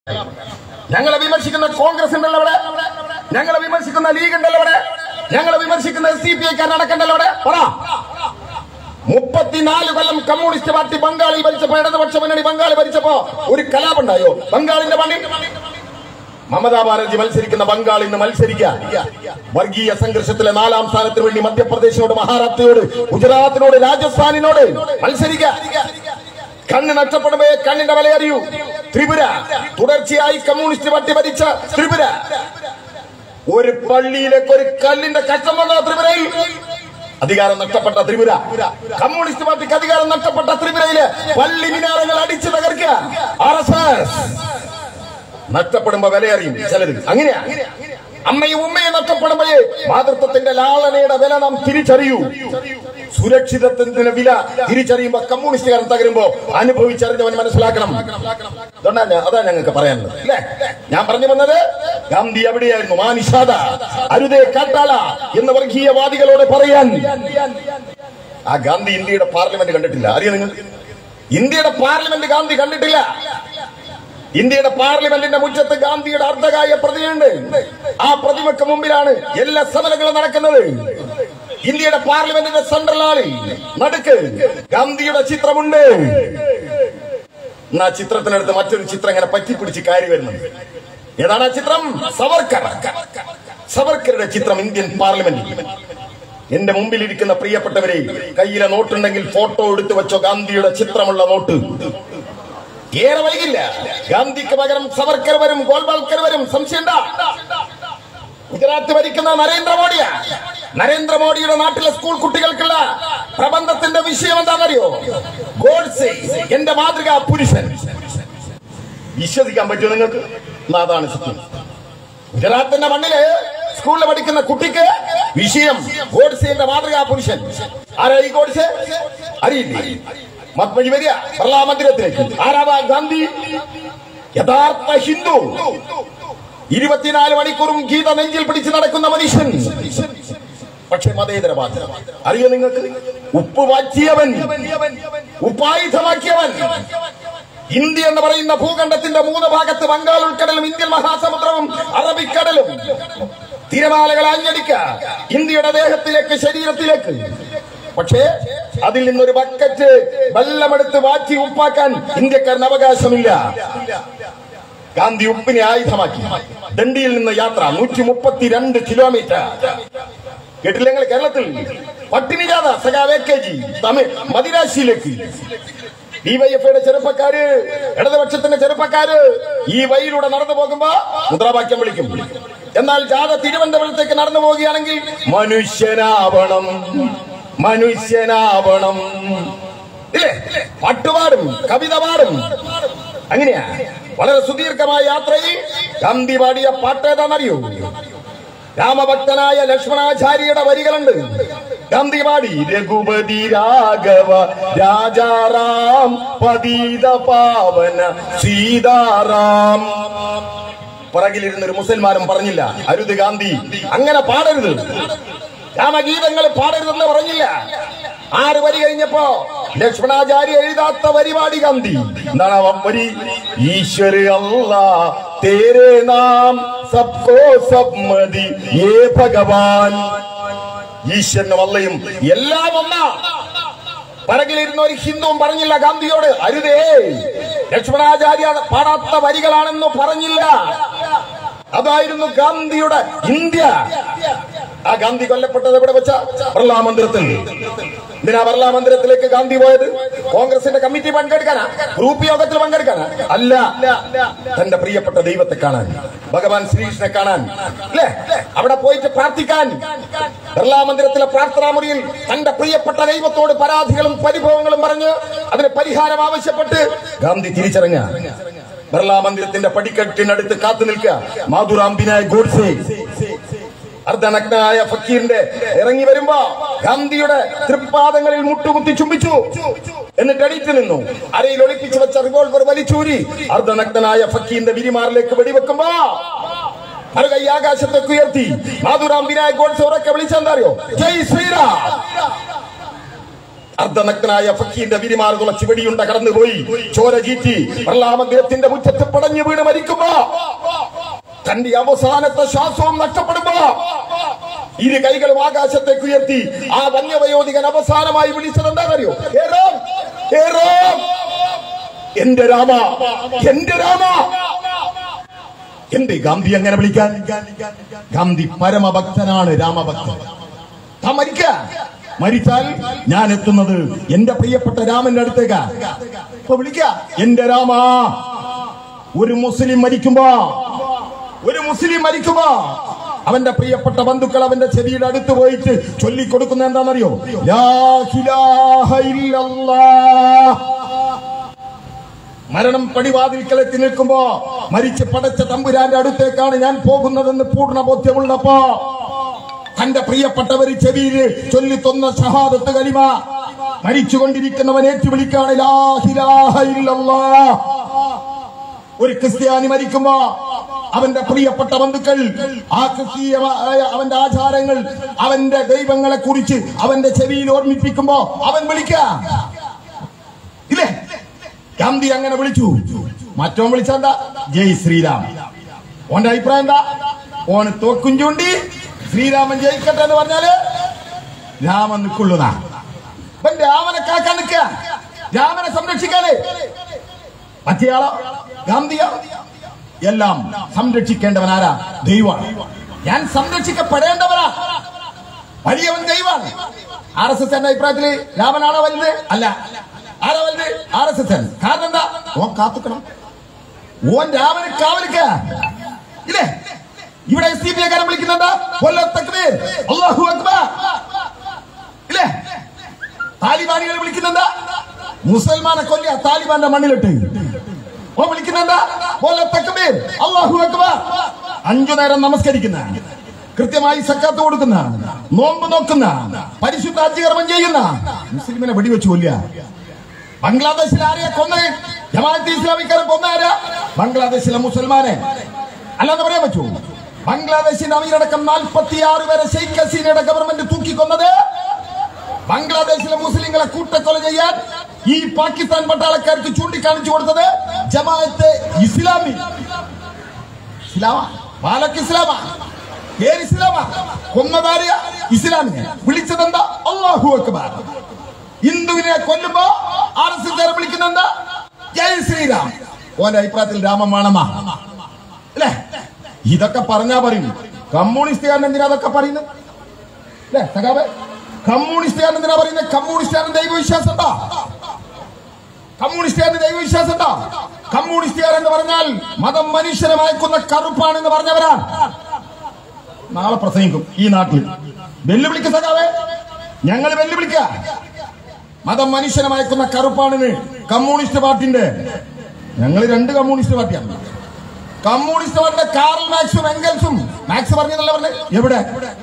ഞങ്ങളെ വിമർശിക്കുന്ന കോൺഗ്രസ് ഉണ്ടല്ലോ അവിടെ ഞങ്ങളെ വിമർശിക്കുന്ന ലീഗ് ഉണ്ടല്ലോ അവിടെ ഞങ്ങളെ വിമർശിക്കുന്ന എസ് ഡി പി ഐക്കാർ നടക്കണ്ടല്ലോ അവിടെ പറ മുപ്പത്തിനാല് കൊല്ലം കമ്മ്യൂണിസ്റ്റ് പാർട്ടി ബംഗാളിൽ ഭരിച്ചപ്പോ ഇടതുപക്ഷ മുന്നണി ബംഗാൾ ഭരിച്ചപ്പോ ഒരു കലാപുണ്ടായോ ബംഗാളിന്റെ പണി മമതാ ബാനർജി മത്സരിക്കുന്ന ബംഗാൾ ഇന്ന് മത്സരിക്കുക വർഗീയ സംഘർഷത്തിലെ നാലാം സ്ഥാനത്തിന് വേണ്ടി മധ്യപ്രദേശിനോട് മഹാരാഷ്ട്രയോട് ഗുജറാത്തിനോട് രാജസ്ഥാനിനോട് മത്സരിക്കുക കണ്ണ് നഷ്ടപ്പെടുമ്പോ കണ്ണിന്റെ വില അറിയൂ ത്രിപുര തുടർച്ചയായി കമ്മ്യൂണിസ്റ്റ് പാർട്ടി ഭരിച്ച ത്രിപുര ഒരു പള്ളിയിലേക്ക് ഒരു കല്ലിന്റെ കഷ്ടം വന്ന ത്രിപുരയിൽ അധികാരം നഷ്ടപ്പെട്ട ത്രിപുര കമ്മ്യൂണിസ്റ്റ് പാർട്ടിക്ക് അധികാരം നഷ്ടപ്പെട്ട ത്രിപുരയില് പള്ളി മിനാരങ്ങൾ അടിച്ചു തകർക്കുക ആർ എസ് എസ് നഷ്ടപ്പെടുമ്പോ വിലയറിയും ചിലര് അങ്ങനെയാ അമ്മയും ഉമ്മയും നഷ്ടപ്പെടുമ്പോഴേ മാതൃത്വത്തിന്റെ ലാളനയുടെ വില നാം തിരിച്ചറിയൂ സുരക്ഷിതത്വത്തിന്റെ വില തിരിച്ചറിയുമ്പോ കമ്മ്യൂണിസ്റ്റുകാരൻ തകരുമ്പോ അനുഭവിച്ചറിഞ്ഞവൻ മനസ്സിലാക്കണം അതുകൊണ്ടാ ഞാൻ- അതാ ഞങ്ങൾക്ക് പറയാനുള്ളത് അല്ലേ ഞാൻ പറഞ്ഞു വന്നത് ഗാന്ധി എവിടെയായിരുന്നു മാ നിഷാദ അരുതേ കാട്ടാള എന്ന് വർഗീയവാദികളോട് പറയാൻ ആ ഗാന്ധി ഇന്ത്യയുടെ പാർലമെന്റ് കണ്ടിട്ടില്ല അറിയോ നിങ്ങൾ ഇന്ത്യയുടെ പാർലമെന്റ് ഗാന്ധി കണ്ടിട്ടില്ല ഇന്ത്യയുടെ പാർലമെന്റിന്റെ മുറ്റത്ത് ഗാന്ധിയുടെ അർദ്ധകായ പ്രതിമയുണ്ട് ആ പ്രതിമക്ക് മുമ്പിലാണ് എല്ലാ സമരങ്ങളും നടക്കുന്നത് ഇന്ത്യയുടെ പാർലമെന്റിന്റെ സെൻട്രൽ ഹാളിൽ നടുക്ക് ഗാന്ധിയുടെ ചിത്രമുണ്ട് എന്നാ ചിത്രത്തിനടുത്ത് മറ്റൊരു ചിത്രം ഇങ്ങനെ പറ്റിപ്പിടിച്ച് കയറി വരുന്നുണ്ട് ഏതാണ് ആ ചിത്രം സവർക്കർ സവർക്കറുടെ ചിത്രം ഇന്ത്യൻ പാർലമെന്റിൽ എന്റെ മുമ്പിലിരിക്കുന്ന പ്രിയപ്പെട്ടവരെ കയ്യിലെ നോട്ടുണ്ടെങ്കിൽ ഫോട്ടോ എടുത്തു വെച്ചോ ഗാന്ധിയുടെ ചിത്രമുള്ള നോട്ട് ഏറെ വൈകില്ല ഗാന്ധിക്ക് പകരം സവർക്കർ വരും ഗോൾവാൾക്കർ വരും സംശയണ്ട ഗുജറാത്ത് ഭരിക്കുന്ന നരേന്ദ്രമോദിയാ നരേന്ദ്രമോദിയുടെ നാട്ടിലെ സ്കൂൾ കുട്ടികൾക്കുള്ള പ്രബന്ധത്തിന്റെ വിഷയം എന്താണെന്നറിയോ ഗോഡ്സെ എന്റെ മാതൃകാ പുരുഷൻ വിശ്വസിക്കാൻ പറ്റുമോ നിങ്ങൾക്ക് എന്നാ അതാണ് സത്യം ഗുജറാത്തിന്റെ മണ്ണില് സ്കൂളിൽ പഠിക്കുന്ന കുട്ടിക്ക് വിഷയം ഗോഡ്സെയുടെ മാതൃകാ പുരുഷൻ ആരാ ഈ ഗോഡ്സെ അറിയില്ലേ മത്മജി വരിക ബിർളാ മന്ദിരത്തിലേക്ക് ആരാധാ ഗാന്ധി യഥാർത്ഥ ഹിന്ദു ഇരുപത്തിനാല് മണിക്കൂറും ഗീത നെഞ്ചിൽ പിടിച്ച് നടക്കുന്ന മനുഷ്യൻ പക്ഷെ മതേതരവാദ അറിയോ നിങ്ങൾക്ക് ഉപ്പ് വാറ്റിയവൻ ഉപ്പായുധമാക്കിയവൻ ഇന്ത്യ എന്ന് പറയുന്ന ഭൂഖണ്ഡത്തിന്റെ മൂന്ന് ഭാഗത്ത് ബംഗാൾ ഉൾക്കടലും ഇന്ത്യൻ മഹാസമുദ്രവും അറബിക്കടലും തിരമാലകൾ അഞ്ഞടിക്ക ഇന്ത്യയുടെ ദേഹത്തിലേക്ക് ശരീരത്തിലേക്ക് പക്ഷേ അതിൽ നിന്നൊരു ബക്കറ്റ് വെള്ളമെടുത്ത് വാറ്റി ഉപ്പാക്കാൻ ഇന്ത്യക്കാരന് അവകാശമില്ല ഗാന്ധി ഉപ്പിനെ ആയുധമാക്കി ദണ്ഡിയിൽ നിന്ന് യാത്ര നൂറ്റി മുപ്പത്തിരണ്ട് കിലോമീറ്റർ കേട്ടില്ല നിങ്ങൾ കേരളത്തിൽ പട്ടിണി ജാഥ സഖാവ് കെ ജി തമിഴ് മദിരാശിയിലേക്ക് ഡിവൈഎഫ്ഐയുടെ ചെറുപ്പക്കാര് ഇടതുപക്ഷത്തിന്റെ ചെറുപ്പക്കാര് ഈ വഴിയിലൂടെ നടന്നു പോകുമ്പോ മുദ്രാവാക്യം വിളിക്കും എന്നാൽ ജാഥ തിരുവനന്തപുരത്തേക്ക് നടന്നു പോവുകയാണെങ്കിൽ മനുഷ്യനാവണം മനുഷ്യനാവണം ഇല്ലേ പാട്ടുപാടും കവിത പാടും അങ്ങനെയാ വളരെ സുദീർഘമായ യാത്രയിൽ ഗാന്ധി പാടിയ പാട്ട് ഏതാണെന്നറിയോ രാമഭക്തനായ ലക്ഷ്മണാചാര്യയുടെ വരികളുണ്ട് ഗാന്ധി പാടി രഘുപതി രാഘവ രാജാറാം പതീത പാവന സീതാറാം പുറകിലിരുന്നൊരു മുസൽമാനും പറഞ്ഞില്ല അരുത് ഗാന്ധി അങ്ങനെ പാടരുത് രാമഗീതങ്ങൾ പാടരുതെന്ന് പറഞ്ഞില്ല ആറ് വരി കഴിഞ്ഞപ്പോ ലക്ഷ്മണാചാര്യ എഴുതാത്ത പരിപാടി ഗാന്ധി എന്താണ് ആ വരി ഈശ്വര അല്ലാ തേരെ നാം സബ്കോ സബ്മതി ഏ ഭഗവാൻ ഈശ്വരനും അല്ലയും എല്ലാം ഒന്നാ പറകിലിരുന്ന ഒരു ഹിന്ദുവും പറഞ്ഞില്ല ഗാന്ധിയോട് അരുതേ ലക്ഷ്മണാചാര്യ പാടാത്ത വരികളാണെന്ന് പറഞ്ഞില്ല അതായിരുന്നു ഗാന്ധിയുടെ ഇന്ത്യ ആ ഗാന്ധി കൊല്ലപ്പെട്ടത് എവിടെ വെച്ച ബിർളാ മന്ദിരത്തിൽ എന്തിനാ ബിർളാ മന്ദിരത്തിലേക്ക് ഗാന്ധി പോയത് കോൺഗ്രസിന്റെ കമ്മിറ്റി പങ്കെടുക്കാനാ ഗ്രൂപ്പ് യോഗത്തിൽ പങ്കെടുക്കാനാ അല്ല തന്റെ പ്രിയപ്പെട്ട ദൈവത്തെ കാണാൻ ഭഗവാൻ ശ്രീകൃഷ്ണനെ കാണാൻ അല്ലേ അവിടെ പോയിട്ട് പ്രാർത്ഥിക്കാൻ ബിർളാ മന്ദിരത്തിലെ പ്രാർത്ഥനാ മുറിയിൽ തന്റെ പ്രിയപ്പെട്ട ദൈവത്തോട് പരാതികളും പരിഭവങ്ങളും പറഞ്ഞ് അതിന് പരിഹാരം ആവശ്യപ്പെട്ട് ഗാന്ധി തിരിച്ചറിഞ്ഞ ബിർളാ മന്ദിരത്തിന്റെ പടിക്കെട്ടിനടുത്ത് കാത്തു നിൽക്കുക മാധുറാം ബിനായ് ഗോഡ്സെ അർദ്ധനഗ്നായ ഫക്കീറിന്റെ ഇറങ്ങി വരുമ്പോ ഗാന്ധിയുടെ തൃപ്പാദങ്ങളിൽ മുട്ടുകുത്തി ചുംബിച്ചു എന്നിട്ട് എണീറ്റ് നിന്നു അരയിൽ ഒളിപ്പിച്ചു വെച്ച റിവോൾവർ വലിച്ചൂരി അർദ്ധനഗ്നായ ഫക്കീറിന്റെ വിരിമാറിലേക്ക് വെടിവെക്കുമ്പോ അത് കൈ ആകാശത്തേക്ക് ഉയർത്തി മാധുറാം വിനായക് ഗോഡ്സെ ഉറക്കെ വിളിച്ചെന്താ അറിയോ ജയ് ശ്രീറാം അർദ്ധനഗ്നായ ഫക്കീന്റെ വിരിമാർ തുളച്ച് വെടിയുണ്ട കടന്നുപോയി ചോര ചീറ്റി പ്രഹ്ലാമന്ദിരത്തിന്റെ മുറ്റത്ത് പടഞ്ഞു വീണ് മരിക്കുമ്പോ തന്റെ അവസാനത്തെ ശ്വാസവും നഷ്ടപ്പെടുമ്പോ ഇരു കൈകളും ആകാശത്തേക്ക് ഉയർത്തി ആ വന്യവയോധികൻ അവസാനമായി വിളിച്ചത് എന്താണെന്നറിയോ "ഹേ രാം, ഹേ രാം." എന്റെ രാമ എന്റെ രാമ എന്റെ ഗാന്ധി അങ്ങനെ വിളിക്കാൻ ഗാന്ധി പരമഭക്തനാണ് രാമഭക്തൻ താൻ മരിക്ക മരിച്ചാൽ ഞാൻ എത്തുന്നത് എന്റെ പ്രിയപ്പെട്ട രാമന്റെ അടുത്തേക്ക് ഇപ്പൊ വിളിക്ക എന്റെ രാമ ഒരു മുസ്ലിം മരിക്കുമ്പോ ഒരു മുസ്ലിം മരിക്കുമ്പോ അവന്റെ പ്രിയപ്പെട്ട ബന്ധുക്കൾ അവന്റെ ചെവിയുടെ അടുത്ത് പോയിട്ട് ചൊല്ലിക്കൊടുക്കുന്ന എന്താണെന്നറിയോ ലാ ഇലാഹ ഇല്ലല്ലാഹ് മരണം പടിവാതിൽക്കലെത്തി നിൽക്കുമ്പോ മരിച്ച് പടച്ച തമ്പുരാന്റെ അടുത്തേക്കാണ് ഞാൻ പോകുന്നതെന്ന് പൂർണ്ണ ബോധ്യമുള്ളപ്പോ തന്റെ പ്രിയപ്പെട്ടവര് ചെവിയില് ചൊല്ലിത്തൊന്ന ഷഹാദത്ത് കലിമ മരിച്ചുകൊണ്ടിരിക്കുന്നവൻ ഏറ്റുവിളിക്കാണ് ലാ ഇലാഹ ഇല്ലല്ലാഹ് ഒരു ക്രിസ്ത്യാനി മരിക്കുമ്പോ അവന്റെ പ്രിയപ്പെട്ട ബന്ധുക്കൾ ആ ക്രിസ്തീയമായ അവന്റെ ആചാരങ്ങൾ അവന്റെ ദൈവങ്ങളെ കുറിച്ച് അവന്റെ ചെവിയിൽ ഓർമ്മിപ്പിക്കുമ്പോ അവൻ വിളിക്ക ഇല്ലേ ഗാന്ധി അങ്ങനെ വിളിച്ചു മറ്റോൻ വിളിച്ചെന്താ ജയ് ശ്രീരാം ഓന്റെ അഭിപ്രായം എന്താ ഓന് തോക്കും ചൂണ്ടി ശ്രീരാമൻ ജയിക്കട്ടെ എന്ന് പറഞ്ഞാല് രാമൻ നിക്കുള്ളുന്നാ ഇവൻ രാമനെ കാക്കാൻ നിക്ക രാമനെ സംരക്ഷിക്കാനേ മറ്റേയാളോ ഗാന്ധിയോ എല്ലാം സംരക്ഷിക്കേണ്ടവൻ ആരാ ദൈവമാണ് ഞാൻ സംരക്ഷിക്കപ്പെടേണ്ടവനാ വലിയവൻ ദൈവമാണ് ആർ എസ് എസ് എന്റെ അഭിപ്രായത്തില് രാമനാണോ വലുത് അല്ല ആരാ വലുത് ആർ എസ് എസ് എൻ കാരണം എന്താ ഓൻ കാത്തുക്കണം ഓൻ രാമന് കാവലിക്ക ഇല്ലേ ഇവിടെ എസ് ഡി പി കാരൻ വിളിക്കുന്നുണ്ട് കൊല്ലത്തക്ബീർ അല്ലാഹു അക്ബർ ഇല്ലേ താലിബാനികൾ വിളിക്കുന്നുണ്ട് മുസൽമാനെ കൊല്ലിയ താലിബാന്റെ മണ്ണിലിട്ട് ഓ വിളിക്കുന്നുണ്ട് പോലെ തക്ബീർ അല്ലാഹു അക്ബർ അഞ്ചു നേരം നമസ്കരിക്കുന്ന കൃത്യമായി സക്കാത്ത് കൊടുക്കുന്ന നോമ്പ് നോക്കുന്ന പരിശുദ്ധ അജ്യകർമ്മം ചെയ്യുന്ന മുസ്ലിമിനെ വെടിവെച്ച് കൊല്ലുക ബംഗ്ലാദേശിൽ ആരെയാ കൊന്നത് ജമാഅത്ത് ഇസ്ലാമിക്കാരെ കൊന്ന ആരാ ബംഗ്ലാദേശിലെ മുസൽമാനെ അല്ലാന്ന് പറയാൻ പറ്റൂ ബംഗ്ലാദേശിന്റെ അമീരടക്കം നാൽപ്പത്തിയാറ് വരെ ഷെയ്ഖ് ഹസീനയുടെ ഗവൺമെന്റ് തൂക്കിക്കൊന്നത് ബംഗ്ലാദേശിലെ മുസ്ലിങ്ങളെ കൂട്ടക്കൊല ചെയ്യാൻ ഈ പാകിസ്ഥാൻ പട്ടാളക്കാർക്ക് ചൂണ്ടിക്കാണിച്ചു കൊടുത്തത് ജമാഅത്തെ ഇസ്ലാമി ഇസ്ലാമാ ബാലക്ക് ഇസ്ലാമാ പേര് ഇസ്ലാമാ കൊന്നതാരിയ ഇസ്ലാമിനെ വിളിച്ചതെന്താ അള്ളാഹു അക്ബർ ഹിന്ദുവിനെ കൊല്ലുമ്പോ ആർ എസ് എസ് വിളിക്കുന്നെന്താ ജയ് ശ്രീരാം ഓന്റെ അഭിപ്രായത്തിൽ രാമൻ വേണമാ അല്ലേ ഇതൊക്കെ പറഞ്ഞാ പറയും കമ്മ്യൂണിസ്റ്റുകാരൻ എന്തിനാ അതൊക്കെ പറയുന്നത് അല്ലേ സഖാവേ കമ്മ്യൂണിസ്റ്റുകാരൻ എന്തിനാ പറയുന്നത് കമ്മ്യൂണിസ്റ്റുകാരൻ ദൈവവിശ്വാസം ഉണ്ടോ കമ്മ്യൂണിസ്റ്റുകാരന് ദൈവവിശ്വാസം ഉണ്ടോ കമ്മ്യൂണിസ്റ്റുകാർ എന്ന് പറഞ്ഞാൽ മതം മനുഷ്യനെ മയക്കുന്ന കറുപ്പാണെന്ന് പറഞ്ഞവരാ നാളെ പ്രസംഗിക്കും ഈ നാട്ടിൽ വെല്ലുവിളിക്ക സഖാവേ ഞങ്ങൾ വെല്ലുവിളിക്ക മതം മനുഷ്യനെ മയക്കുന്ന കറുപ്പാണെന്ന് കമ്മ്യൂണിസ്റ്റ് പാർട്ടിന്റെ ഞങ്ങൾ രണ്ട് കമ്മ്യൂണിസ്റ്റ് പാർട്ടിയാണ് കമ്മ്യൂണിസ്റ്റ് പാർട്ടിയുടെ കാറൽ മാക്സും എംഗൽസും മാക്സ് പറഞ്ഞതല്ല പറഞ്ഞത് എവിടെ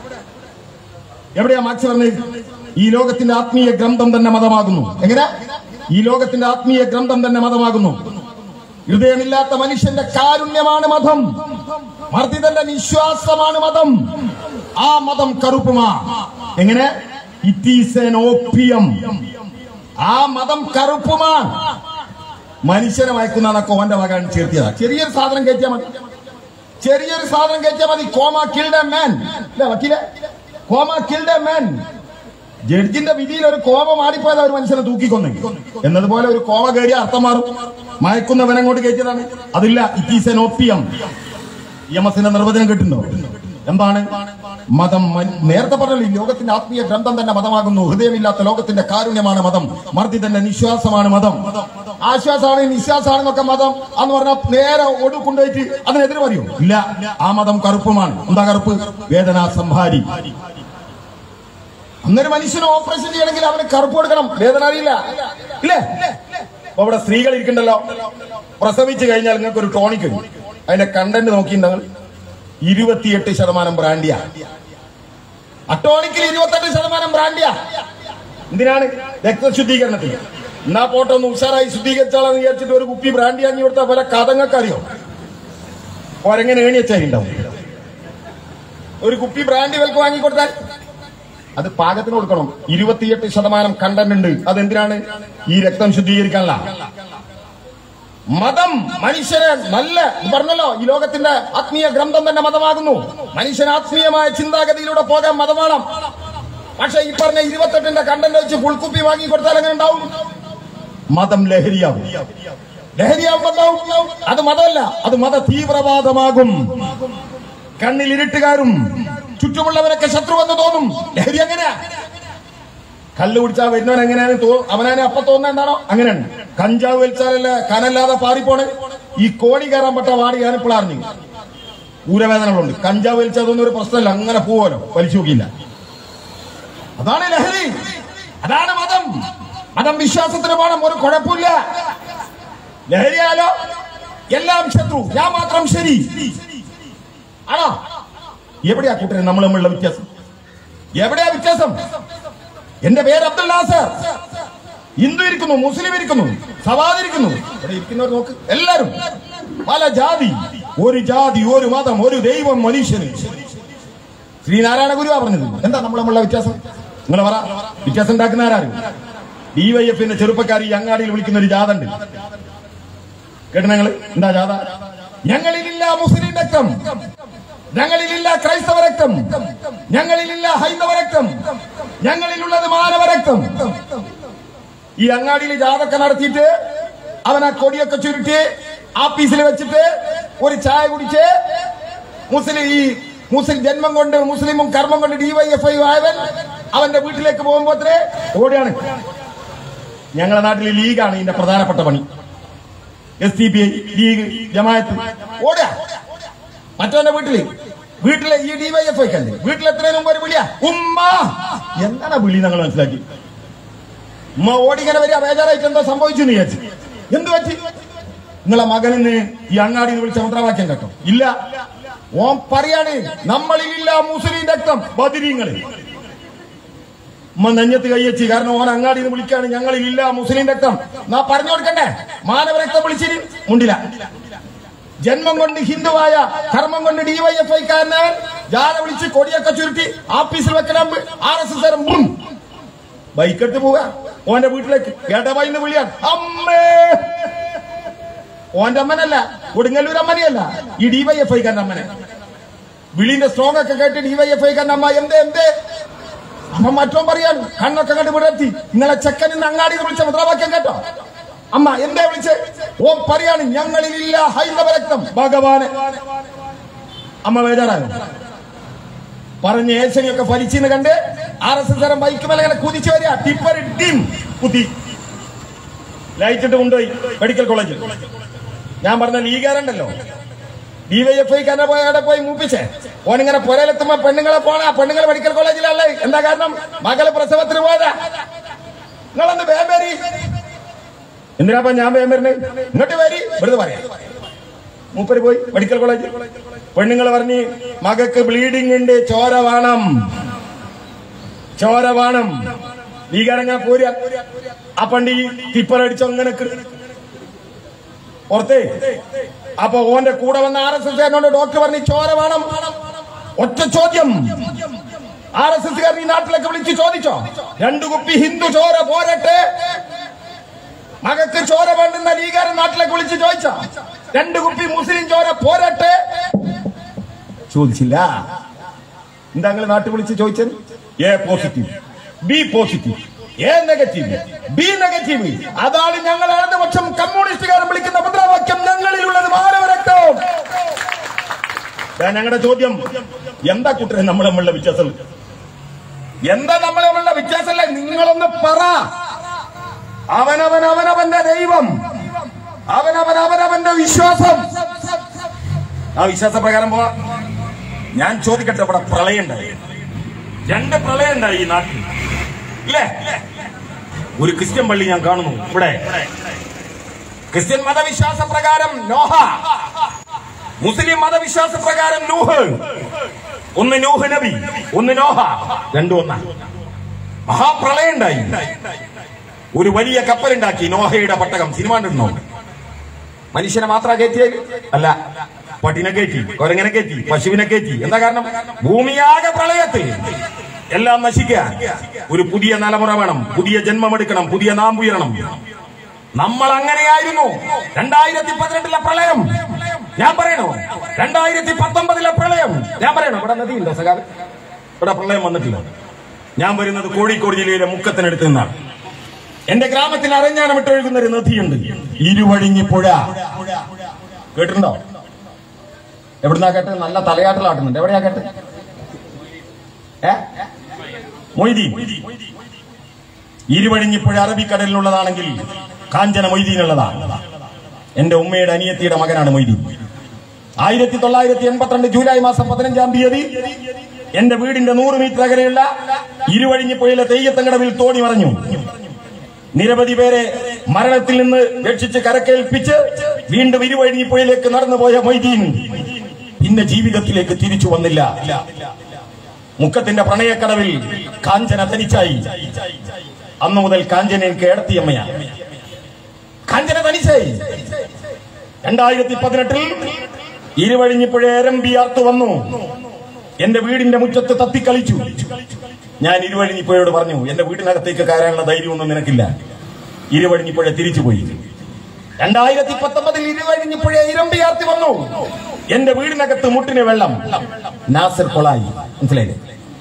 എവിടെയാ മാക്സ് പറഞ്ഞത് ഈ ലോകത്തിന്റെ ആത്മീയ ഗ്രന്ഥം തന്നെ മതമാകുന്നു എങ്ങനെ ഈ ലോകത്തിന്റെ ആത്മീയ ഗ്രന്ഥം തന്നെ മതമാകുന്നു ഹൃദയമില്ലാത്ത മനുഷ്യന്റെ കാരുണ്യമാണ് മതം മർദ്ദിതന്റെ വിശ്വാസമാണ് മതം ആ മതം കറുപ്പുമാ എങ്ങനെ ഇറ്റ് ഈസ് എൻ ഓപ്പിയം ആ മതം കറുപ്പുമാ മനുഷ്യനെ മയക്കുന്നതൊക്കെ ഓന്റെ വകാൻ ചേർത്തിയതാ ചെറിയൊരു സാധനം കയറ്റിയാൽ മതി ചെറിയൊരു സാധനം കയറ്റിയാൽ മതി കോമ കിൽഡ് എ മാൻ അല്ലേ വക്കീലെ കോമ കിൽഡ് എ മാൻ ജഡ്ജിന്റെ വിധിയിൽ ഒരു കോമ മാറിപ്പോയത് ഒരു മനുഷ്യനെ തൂക്കിക്കൊന്നു എന്നതുപോലെ ഒരു കോമ കയറിയ അർത്ഥം മാറും മയക്കുന്നവൻ അങ്ങോട്ട് കയറ്റിയതാണ് അതില്ല it is an opium E M എസിന്റെ നിർവചനം കിട്ടുന്നോ എന്താണ് മതം മൻ- നേരത്തെ പറഞ്ഞല്ലോ ഈ ലോകത്തിന്റെ ആത്മീയ ഗ്രന്ഥം തന്നെ മതമാകുന്നു ഹൃദയമില്ലാത്ത ലോകത്തിന്റെ കാരുണ്യമാണ് മതം മർദ്ദിതന്റെ നിശ്വാസമാണ് മതം ആശ്വാസമാണ് നിശ്വാസമാണെന്നൊക്കെ മതം എന്ന് പറഞ്ഞാൽ നേരെ ഒടു കൊണ്ടുപോയിട്ട് അതിനെതിരെ പറയൂ ഇല്ല ആ മതം കറുപ്പുമാണ് എന്താ കറുപ്പ് വേദനാ സംഹാരി അന്നൊരു മനുഷ്യന് ഓപ്പറേഷൻ ചെയ്യണമെങ്കിൽ അവന് കറുപ്പ് കൊടുക്കണം വേദന അറിയില്ല ഇല്ലേ അപ്പൊ ഇവിടെ സ്ത്രീകൾ ഇരിക്കണ്ടല്ലോ പ്രസവിച്ചു കഴിഞ്ഞാൽ നിങ്ങൾക്ക് ഒരു ടോണിക് വരും. അതിന്റെ കണ്ടന്റ് നോക്കിയിട്ടുണ്ടെങ്കിൽ ഇരുപത്തിയെട്ട് ശതമാനം ബ്രാൻഡിയാ അട്ടോണിക്കിൽ ഇരുപത്തെട്ട് ശതമാനം ബ്രാൻഡിയാ എന്തിനാണ് രക്തശുദ്ധീകരണത്തിന് എന്നാ പോട്ടെ ഒന്ന് ഉഷാറായി ശുദ്ധീകരിച്ചാളെന്ന് വിചാരിച്ചിട്ട് ഒരു കുപ്പി ബ്രാൻഡി അഞ്ഞു കൊടുത്താൽ പല കഥങ്ങൾക്ക് അറിയോ ഒരെങ്ങനെ ഏണിയച്ചായി ഉണ്ടാവും ഒരു കുപ്പി ബ്രാൻഡി വിലക്ക് വാങ്ങിക്കൊടുത്താൽ അത് പാകത്തിന് കൊടുക്കണം ഇരുപത്തിയെട്ട് ശതമാനം കണ്ടന്റ് ഉണ്ട് അതെന്തിനാണ് ഈ രക്തം ശുദ്ധീകരിക്കാനല്ല മതം മനുഷ്യനെ നല്ല ഇത് പറഞ്ഞല്ലോ ഈ ലോകത്തിന്റെ ആത്മീയ ഗ്രന്ഥം തന്നെ മതമാകുന്നു മനുഷ്യൻ ആത്മീയമായ ചിന്താഗതിയിലൂടെ പോകാൻ മതം വേണം പക്ഷെ ഈ പറഞ്ഞ ഇരുപത്തെട്ടിന്റെ കണ്ടന്റ് വെച്ച് പുൾക്കുപ്പി വാങ്ങി കൊടുത്താൽ എങ്ങനെ ഉണ്ടാവും മതം ലഹരിയാവും ലഹരിയാവുമ്പോ എന്താവും? അത് മതമല്ല അത് മത തീവ്രവാദമാകും കണ്ണിൽ ഇരുട്ടുകാരും ചുറ്റുമുള്ളവരൊക്കെ ശത്രുവെന്ന് തോന്നും ലഹരി എങ്ങനെയാ കല്ല് കുടിച്ചാൽ വരുന്നവൻ എങ്ങനെയാണ് തോ അവനാണ് അപ്പൊ തോന്നുന്നത് എന്താണോ അങ്ങനെയാണ് കഞ്ചാവ് വലിച്ചാലല്ല കനല്ലാതെ പാറിപ്പോണേ ഈ കോടി കയറാൻ പറ്റ വാടി ഞാൻ ഇപ്പോൾ അറിഞ്ഞു ഊരവേദനകളുണ്ട് കഞ്ചാവ് വലിച്ചാൽ അതൊന്നും ഒരു പ്രശ്നമല്ല അങ്ങനെ പോവാലോ വലിച്ചു നോക്കിയില്ല അതാണ് ലഹരി അതാണ് മതം മതം വിശ്വാസത്തിന് വേണം ഒരു കുഴപ്പമില്ല ലഹരിയാലോ എല്ലാം ശത്രു ഞാൻ മാത്രം ശരി ആണോ എവിടെയാ കൂട്ടരെ നമ്മൾ തമ്മിലുള്ള വ്യത്യാസം എവിടെയാ വ്യത്യാസം എന്റെ പേര് അബ്ദുൽ നാസർ ഹിന്ദു ഇരിക്കുന്നു മുസ്ലിം ഇരിക്കുന്നു സവാദ് ഇരിക്കുന്നു ഇവിടെ ഇരിക്കുന്നവർ നോക്ക് എല്ലാരും പല ജാതി ഒരു ജാതി ഒരു മതം ഒരു ദൈവം മനുഷ്യന് ശ്രീനാരായണ ഗുരുവാ പറഞ്ഞത് എന്താ നമ്മൾ തമ്മിലുള്ള വ്യത്യാസം നിങ്ങൾ പറ വ്യത്യാസം ഉണ്ടാക്കുന്ന ആരാരും ഡിവൈഎഫിന്റെ ചെറുപ്പക്കാർ ഈ അങ്ങാടിയിൽ വിളിക്കുന്ന ഒരു ജാഥ ഉണ്ട് കേട്ടോ ഞങ്ങള് എന്താ ജാഥ ഞങ്ങളിലില്ല മുസ്ലിം രക്തം ഞങ്ങളിലില്ല ക്രൈസ്തവ രക്തം ഞങ്ങളിലില്ല ഹൈന്ദവ രക്തം ഞങ്ങളിലുള്ളത് മാനവ രക്തം ഈ അങ്ങാടിയിൽ ജാഥൊക്കെ നടത്തിയിട്ട് അവൻ ആ കൊടിയൊക്കെ ചുരുട്ടി ആഫീസിൽ വെച്ചിട്ട് ഒരു ചായ കുടിച്ച് മുസ്ലിം ഈ മുസ്ലിം ജന്മം കൊണ്ട് മുസ്ലിമും കർമ്മം കൊണ്ട് ഡിവൈഎഫ്ഐ ആയവൻ അവന്റെ വീട്ടിലേക്ക് പോകുമ്പോ അത്രേ ഓടിയാണ് ഞങ്ങളുടെ നാട്ടിൽ ലീഗാണ് ഇതിന്റെ പ്രധാനപ്പെട്ട പണി S T P I league Jamaat ഓടുക മറ്റവന്റെ വീട്ടില് വീട്ടിലെ ഈ ഡിവൈഎഫ് ഐക്കല്ലേ വീട്ടിൽ എത്രയും മുമ്പ് ഒരു വിളിയാ ഉമ്മ എന്താണ് ആ വിളി ഞങ്ങൾ മനസ്സിലാക്കി ഉമ്മ ഓടിങ്ങനെ വരിക ബേജാറായിട്ട് എന്തോ സംഭവിച്ചു എന്ന് വിചാരിച്ചു എന്ത് പറ്റി നിങ്ങളെ മകനിന്ന് ഈ അങ്ങാടി വിളിച്ച മുദ്രാവാക്യം കേട്ടോ ഇല്ല ഓൻ പറയാണ് നമ്മളിലില്ല മുസ്ലിം രക്തം ബദിരീങ്ങള് ഉമ്മ നെഞ്ഞത്ത് കൈയച്ചി കാരണം ഓൻ അങ്ങാടി നിന്ന് വിളിക്കാണ് ഞങ്ങളിലില്ല മുസ്ലിം രക്തം നാ പറഞ്ഞു കൊടുക്കണ്ടേ മാനവ രക്തം വിളിച്ചിരി മുണ്ടില്ല ജന്മം കൊണ്ട് ഹിന്ദുവായ കർമ്മം കൊണ്ട് ഡിവൈഎഫ് ഐക്കാരനെ ജാല വിളിച്ച് കൊടിയൊക്കെ ചുരുട്ടി ആഫീസിൽ വെക്കണം ആർ എസ് എസ് ബൈക്കെടുത്ത് പോവുക ഓന്റെ വീട്ടിലേക്ക് എടവൈന്ന് വിളിയാണ് അമ്മേ ഓന്റെ അമ്മനല്ല കൊടുങ്ങല്ലൂർ അമ്മനെയല്ല ഈ ഡിവൈഎഫ് ഐക്കാരന്റെ അമ്മനെ വിളിന്റെ സ്ട്രോങ് ഒക്കെ കേട്ട് ഡിവൈഎഫ് ഐക്കാരന്റെ അമ്മ എന്തേ എന്തേ അപ്പൊ മറ്റോ പറയാണ് കണ്ണൊക്കെ കണ്ട് വിടർത്തി ഇന്നലെ ചെക്കൻ ഇന്ന് അങ്ങാടി വിളിച്ച മുദ്രാവാക്യം കേട്ടോ അമ്മ എന്തേ വിളിച്ച് ഓ പറയാണ് ഞങ്ങളിലില്ല ഹൈന്ദവ രക്തം ഭഗവാന് അമ്മ ബേജാറായോ പറഞ്ഞ ഏശനിയൊക്കെ ഫലിച്ചെന്ന് കണ്ട് ആർ എസ് എസ് തരം ബൈക്ക് മേലെ ഇങ്ങനെ കുതിച്ചു വരിക ടിപ്പർ ടിം കുത്തി ലൈറ്റ് ഇട്ട് കൊണ്ടുപോയി മെഡിക്കൽ കോളേജിൽ ഞാൻ പറഞ്ഞ ലീഗാരുണ്ടല്ലോ ഡിവൈഎഫ് ഐക്കാരനെ പോയി അവിടെ പോയി മൂപ്പിച്ചേ ഓനിങ്ങനെ പുരയിലെത്തുമ്പോ പെണ്ണുങ്ങളെ പോണ പെണ്ണുങ്ങൾ മെഡിക്കൽ കോളേജിലല്ലേ എന്താ കാരണം മകള് പ്രസവത്തിന് പോയതാ നിങ്ങളൊന്ന് വേമ്പേരി എന്തിനാപ്പ ഞാൻ വേമ്പേരനെ ഇങ്ങോട്ട് വരി വെറുതെ പറയാം മൂപ്പര് പോയി മെഡിക്കൽ കോളേജ് പെണ്ണുങ്ങൾ പറഞ്ഞ് മകക്ക് ബ്ലീഡിംഗ് ഉണ്ട് ചോര വേണം ചോര വേണം ഭീകരങ്ങ പോരുക ആ പണ്ടി ടിപ്പറടിച്ചോ അങ്ങനെ പുറത്തേ അപ്പൊ ഓന്റെ കൂടെ വന്ന ആർ എസ് എസ് ഡോക്ടർ പറഞ്ഞു ചോര വേണം ഒറ്റ ചോദ്യം ആർ എസ് എസ് ഈ നാട്ടിലേക്ക് വിളിച്ച് ചോദിച്ചോ രണ്ടു കുപ്പി ഹിന്ദു ചോര പോരട്ടെ മകക്ക് ചോര വേണ്ടുന്ന ലീഗാരൻ നാട്ടിലേക്ക് വിളിച്ച് ചോദിച്ചോ രണ്ടു കുപ്പി മുസ്ലിം ചോര പോരട്ടെ ചോദിച്ചില്ല എന്താ നിങ്ങൾ നാട്ടിൽ വിളിച്ച് ചോദിച്ചത് A positive B positive A negative B negative അതാണ് ഞങ്ങൾ ഇടതുപക്ഷം കമ്മ്യൂണിസ്റ്റുകാരൻ വിളിക്കുന്ന മുദ്രാവാക്യം ഞങ്ങളിലുള്ളത് മാനവരക്തം ദാ ഞങ്ങളുടെ ചോദ്യം എന്താ കൂട്ടരെ നമ്മൾ തമ്മിലുള്ള വ്യത്യാസം എന്താ നമ്മൾ തമ്മിലുള്ള വ്യത്യാസമല്ല നിങ്ങളൊന്ന് പറ അവനവൻ അവനവന്റെ ദൈവം അവനവൻ അവനവന്റെ വിശ്വാസം ആ വിശ്വാസപ്രകാരം പോവാ ഞാൻ ചോദിക്കട്ടെ ഇവിടെ പ്രളയം ഉണ്ടായി രണ്ട് പ്രളയം ഉണ്ടായി ഈ നാട്ടിൽ ഇല്ലേ ഒരു ക്രിസ്ത്യൻ പള്ളി ഞാൻ കാണുന്നു ഇവിടെ ക്രിസ്ത്യൻ മതവിശ്വാസ പ്രകാരം നോഹ മുസ്ലിം മതവിശ്വാസ പ്രകാരം നൂഹ് ഒന്ന് നൂഹ് നബി ഒന്ന് നോഹ രണ്ടും ഒന്നാ മഹാപ്രളയം ഉണ്ടായി ഒരു വലിയ കപ്പലുണ്ടാക്കി നോഹയുടെ പട്ടകം സിനിമ കണ്ടിരുന്നോ മനുഷ്യനെ മാത്ര കയറ്റിയത് അല്ല പട്ടിനെ കയറ്റി കൊരങ്ങനെ കയറ്റി പശുവിനെ കയറ്റി എന്താ കാരണം ഭൂമിയാകെ പ്രളയത്തിൽ എല്ലാം നശിക്കാൻ ഒരു പുതിയ തലമുറ വേണം പുതിയ ജന്മമെടുക്കണം പുതിയ നാമ്പുയരണം നമ്മൾ അങ്ങനെയായിരുന്നു രണ്ടായിരത്തി പതിനെട്ടിലെ പ്രളയം ഞാൻ പറയണോ രണ്ടായിരത്തി പത്തൊമ്പതിലെ പ്രളയം ഞാൻ പറയണോ ഇവിടെ നദിയുണ്ടോ സഖാവ് ഇവിടെ പ്രളയം വന്നിട്ടില്ല ഞാൻ വരുന്നത് കോഴിക്കോട് ജില്ലയിലെ മുക്കത്തിനടുത്ത് നിന്നാണ് എന്റെ ഗ്രാമത്തിൽ അരഞ്ഞാനം ഇട്ടൊഴുകുന്ന ഒരു നദിയുണ്ട് ഇരുവഴിഞ്ഞി പുഴ കേട്ടിട്ടുണ്ടോ എവിടുന്നാ കേട്ട് നല്ല തലയാട്ടിലാട്ടുന്നുണ്ട് എവിടെയാ കേട്ട് ഏ മൊയ്തീൻ ഇരുവഴിഞ്ഞിപ്പുഴ അറബിക്കടലിലുള്ളതാണെങ്കിൽ കാഞ്ചന മൊയ്തീനുള്ളതാണ് എന്റെ ഉമ്മയുടെ അനിയത്തിയുടെ മകനാണ് മൊയ്തീൻ ആയിരത്തി തൊള്ളായിരത്തി എൺപത്തിരണ്ട് ജൂലൈ മാസം പതിനഞ്ചാം തീയതി എന്റെ വീടിന്റെ നൂറ് മീറ്റർ അകലെയുള്ള ഇരുവഴിഞ്ഞിപ്പുഴയിലെ തെയ്യത്തങ്കടവിൽ തോണി മറഞ്ഞു നിരവധി പേരെ മരണത്തിൽ നിന്ന് രക്ഷിച്ച് കരക്കേൽപ്പിച്ച് വീണ്ടും ഇരുവഴിഞ്ഞിപ്പുഴയിലേക്ക് നടന്നുപോയ മൊയ്തീൻ പിന്നെ ജീവിതത്തിലേക്ക് തിരിച്ചു വന്നില്ല മുക്കത്തിന്റെ പ്രണയക്കടവിൽ കാഞ്ചന തനിച്ചായി അന്നു മുതൽ കാഞ്ചന എനിക്ക് ഏടത്തിയമ്മയാണ് കാഞ്ചന തനിച്ചായി രണ്ടായിരത്തി പതിനെട്ടിൽ ഇരുവഴിഞ്ഞിപ്പുഴ എരമ്പിയാർത്ത് വന്നു എന്റെ വീടിന്റെ മുറ്റത്ത് തത്തിക്കളിച്ചു ഞാൻ ഇരുവഴിഞ്ഞിപ്പുഴയോട് പറഞ്ഞു എന്റെ വീടിനകത്തേക്ക് കയറാനുള്ള ധൈര്യമൊന്നും നിനക്കില്ല ഇരുവഴിഞ്ഞിപ്പുഴ തിരിച്ചുപോയി രണ്ടായിരത്തി പത്തൊമ്പതിൽ ഇരുവഴിഞ്ഞിപ്പുഴ ഇരമ്പിയാർത്തി വന്നു എന്റെ വീടിനകത്ത് മുട്ടിന് വെള്ളം നാസർ കൊളായി മനസ്സിലായില്ലേ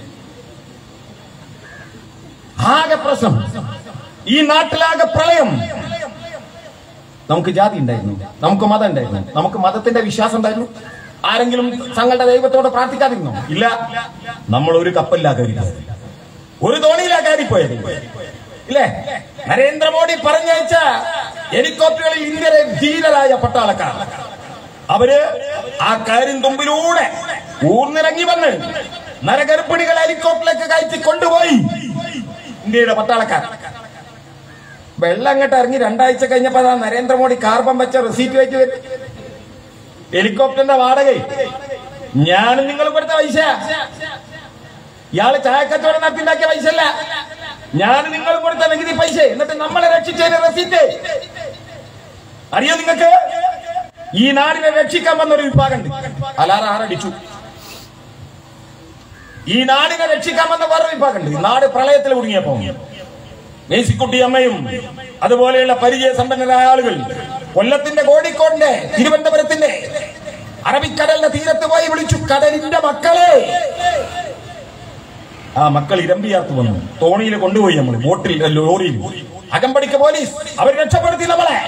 ആകെ പ്രശ്നം ഈ നാട്ടിലാകെ പ്രളയം നമുക്ക് ജാതി ഉണ്ടായിരുന്നു നമുക്ക് മതം ഉണ്ടായിരുന്നു നമുക്ക് മതത്തിന്റെ വിശ്വാസം ഉണ്ടായിരുന്നു ആരെങ്കിലും തങ്ങളുടെ ദൈവത്തോട് പ്രാർത്ഥിക്കാതിരുന്നോ ഇല്ല നമ്മൾ ഒരു കപ്പലിലാ കയറിയത് ഒരു തോണിയിലാ കയറിപ്പോയത് ഇല്ലേ നരേന്ദ്രമോദി പറഞ്ഞയച്ച ഹെലികോപ്റ്ററുകളിൽ ഇന്ത്യയിലെ ധീരരായ പട്ടാളക്കാർ അവര് ആ കാര്യം തുമ്പിലൂടെ ഊർന്നിറങ്ങി വന്ന് നരഗർഭിണികൾ ഹെലികോപ്റ്ററിലേക്ക് കയറ്റി കൊണ്ടുപോയി ഇന്ത്യയുടെ പട്ടാളക്കാർ വെള്ളം അങ്ങോട്ട് ഇറങ്ങി രണ്ടാഴ്ച കഴിഞ്ഞപ്പോ അതാ നരേന്ദ്രമോദി കാർബൺ വെച്ച റെസീറ്റ് വെച്ച് വരും ഹെലികോപ്റ്ററിന്റെ വാടക ഞാനും നിങ്ങൾ കൊടുത്ത പൈസ ഇയാള് ചായക്കച്ചവടം നടത്തിണ്ടാക്കിയ പൈസ അല്ല ഞാൻ നിങ്ങൾ കൊടുത്ത നികുതി പൈസ എന്നിട്ട് നമ്മളെ രക്ഷിച്ചതിന് റെസീറ്റ് അറിയോ നിങ്ങൾക്ക് ഈ നാടിനെ രക്ഷിക്കാൻ വന്ന ഒരു വിഭാഗമുണ്ട് അലാറ ആറടിച്ചു ഈ നാടിനെ രക്ഷിക്കാൻ വന്ന വേറെ വിഭാഗമുണ്ട് നാട് പ്രളയത്തിൽ കുടുങ്ങിയപ്പോ മേസിക്കുട്ടി അമ്മയും അതുപോലെയുള്ള പരിചയ സമ്പന്നരായ ആളുകൾ കൊല്ലത്തിന്റെ കോഴിക്കോടിന്റെ തിരുവനന്തപുരത്തിന്റെ അറബിക്കടലിന്റെ തീരത്ത് പോയി വിളിച്ചു കടലിന്റെ മക്കളെ ആ മക്കൾ ഇരമ്പിയാർത്ത് വന്നു തോണിയിൽ കൊണ്ടുപോയി നമ്മൾ ബോട്ടിൽ ലോറിയിൽ അകമ്പടിക്ക് പോലീസ് അവർ രക്ഷപ്പെടുത്തി നമ്മളെ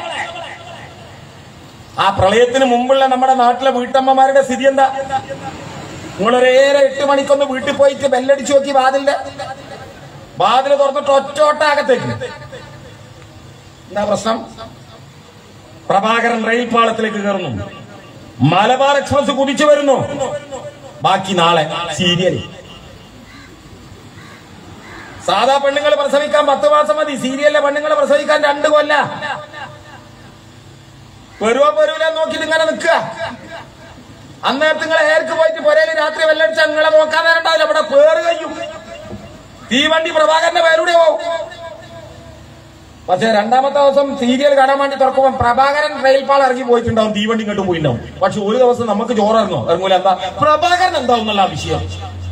ആ പ്രളയത്തിന് മുമ്പുള്ള നമ്മുടെ നാട്ടിലെ വീട്ടമ്മമാരുടെ സ്ഥിതി എന്താ നിങ്ങളൊരേറെ എട്ട് മണിക്കൊന്ന് വീട്ടിൽ പോയിട്ട് ബെല്ലടിച്ചു നോക്കി വാതിലിന്റെ വാതിൽ തുറന്നിട്ട് ഒറ്റോട്ട അകത്തേക്ക് എന്താ പ്രശ്നം പ്രഭാകരൻ റെയിൽ പാളത്തിലേക്ക് കയറുന്നു മലബാർ എക്സ്പ്രസ് കുതിച്ചു വരുന്നു ബാക്കി നാളെ സീരിയൽ സാധാ പെണ്ണുങ്ങൾ പ്രസവിക്കാൻ പത്ത് മാസം മതി സീരിയലിലെ പെണ്ണുങ്ങൾ പ്രസവിക്കാൻ രണ്ട് കൊല്ല പെരുവ പെരുവിലെ നോക്കിയിട്ട് ഇങ്ങനെ നിൽക്കുക അന്നേരത്ത് നിങ്ങൾ ഏർക്ക് പോയിട്ട് പൊരയിൽ രാത്രി വെല്ലടിച്ച നിങ്ങളെ നോക്കാൻ നേരം ഉണ്ടാവില്ല ഇവിടെ പേറ് കഴിയും തീവണ്ടി പ്രഭാകരന്റെ പേരൂടെ പോവും പക്ഷെ രണ്ടാമത്തെ ദിവസം സീരിയൽ കാണാൻ വേണ്ടി തുറക്കുമ്പോൾ പ്രഭാകരൻ റെയിൽ പാൾ ഇറങ്ങി പോയിട്ടുണ്ടാവും തീവണ്ടി ഇങ്ങോട്ട് പോയിട്ടുണ്ടാവും പക്ഷെ ഒരു ദിവസം നമുക്ക് ചോറ് ഇറങ്ങോ ഇറങ്ങൂല എന്താ പ്രഭാകരൻ എന്താവും എന്നുള്ള വിഷയം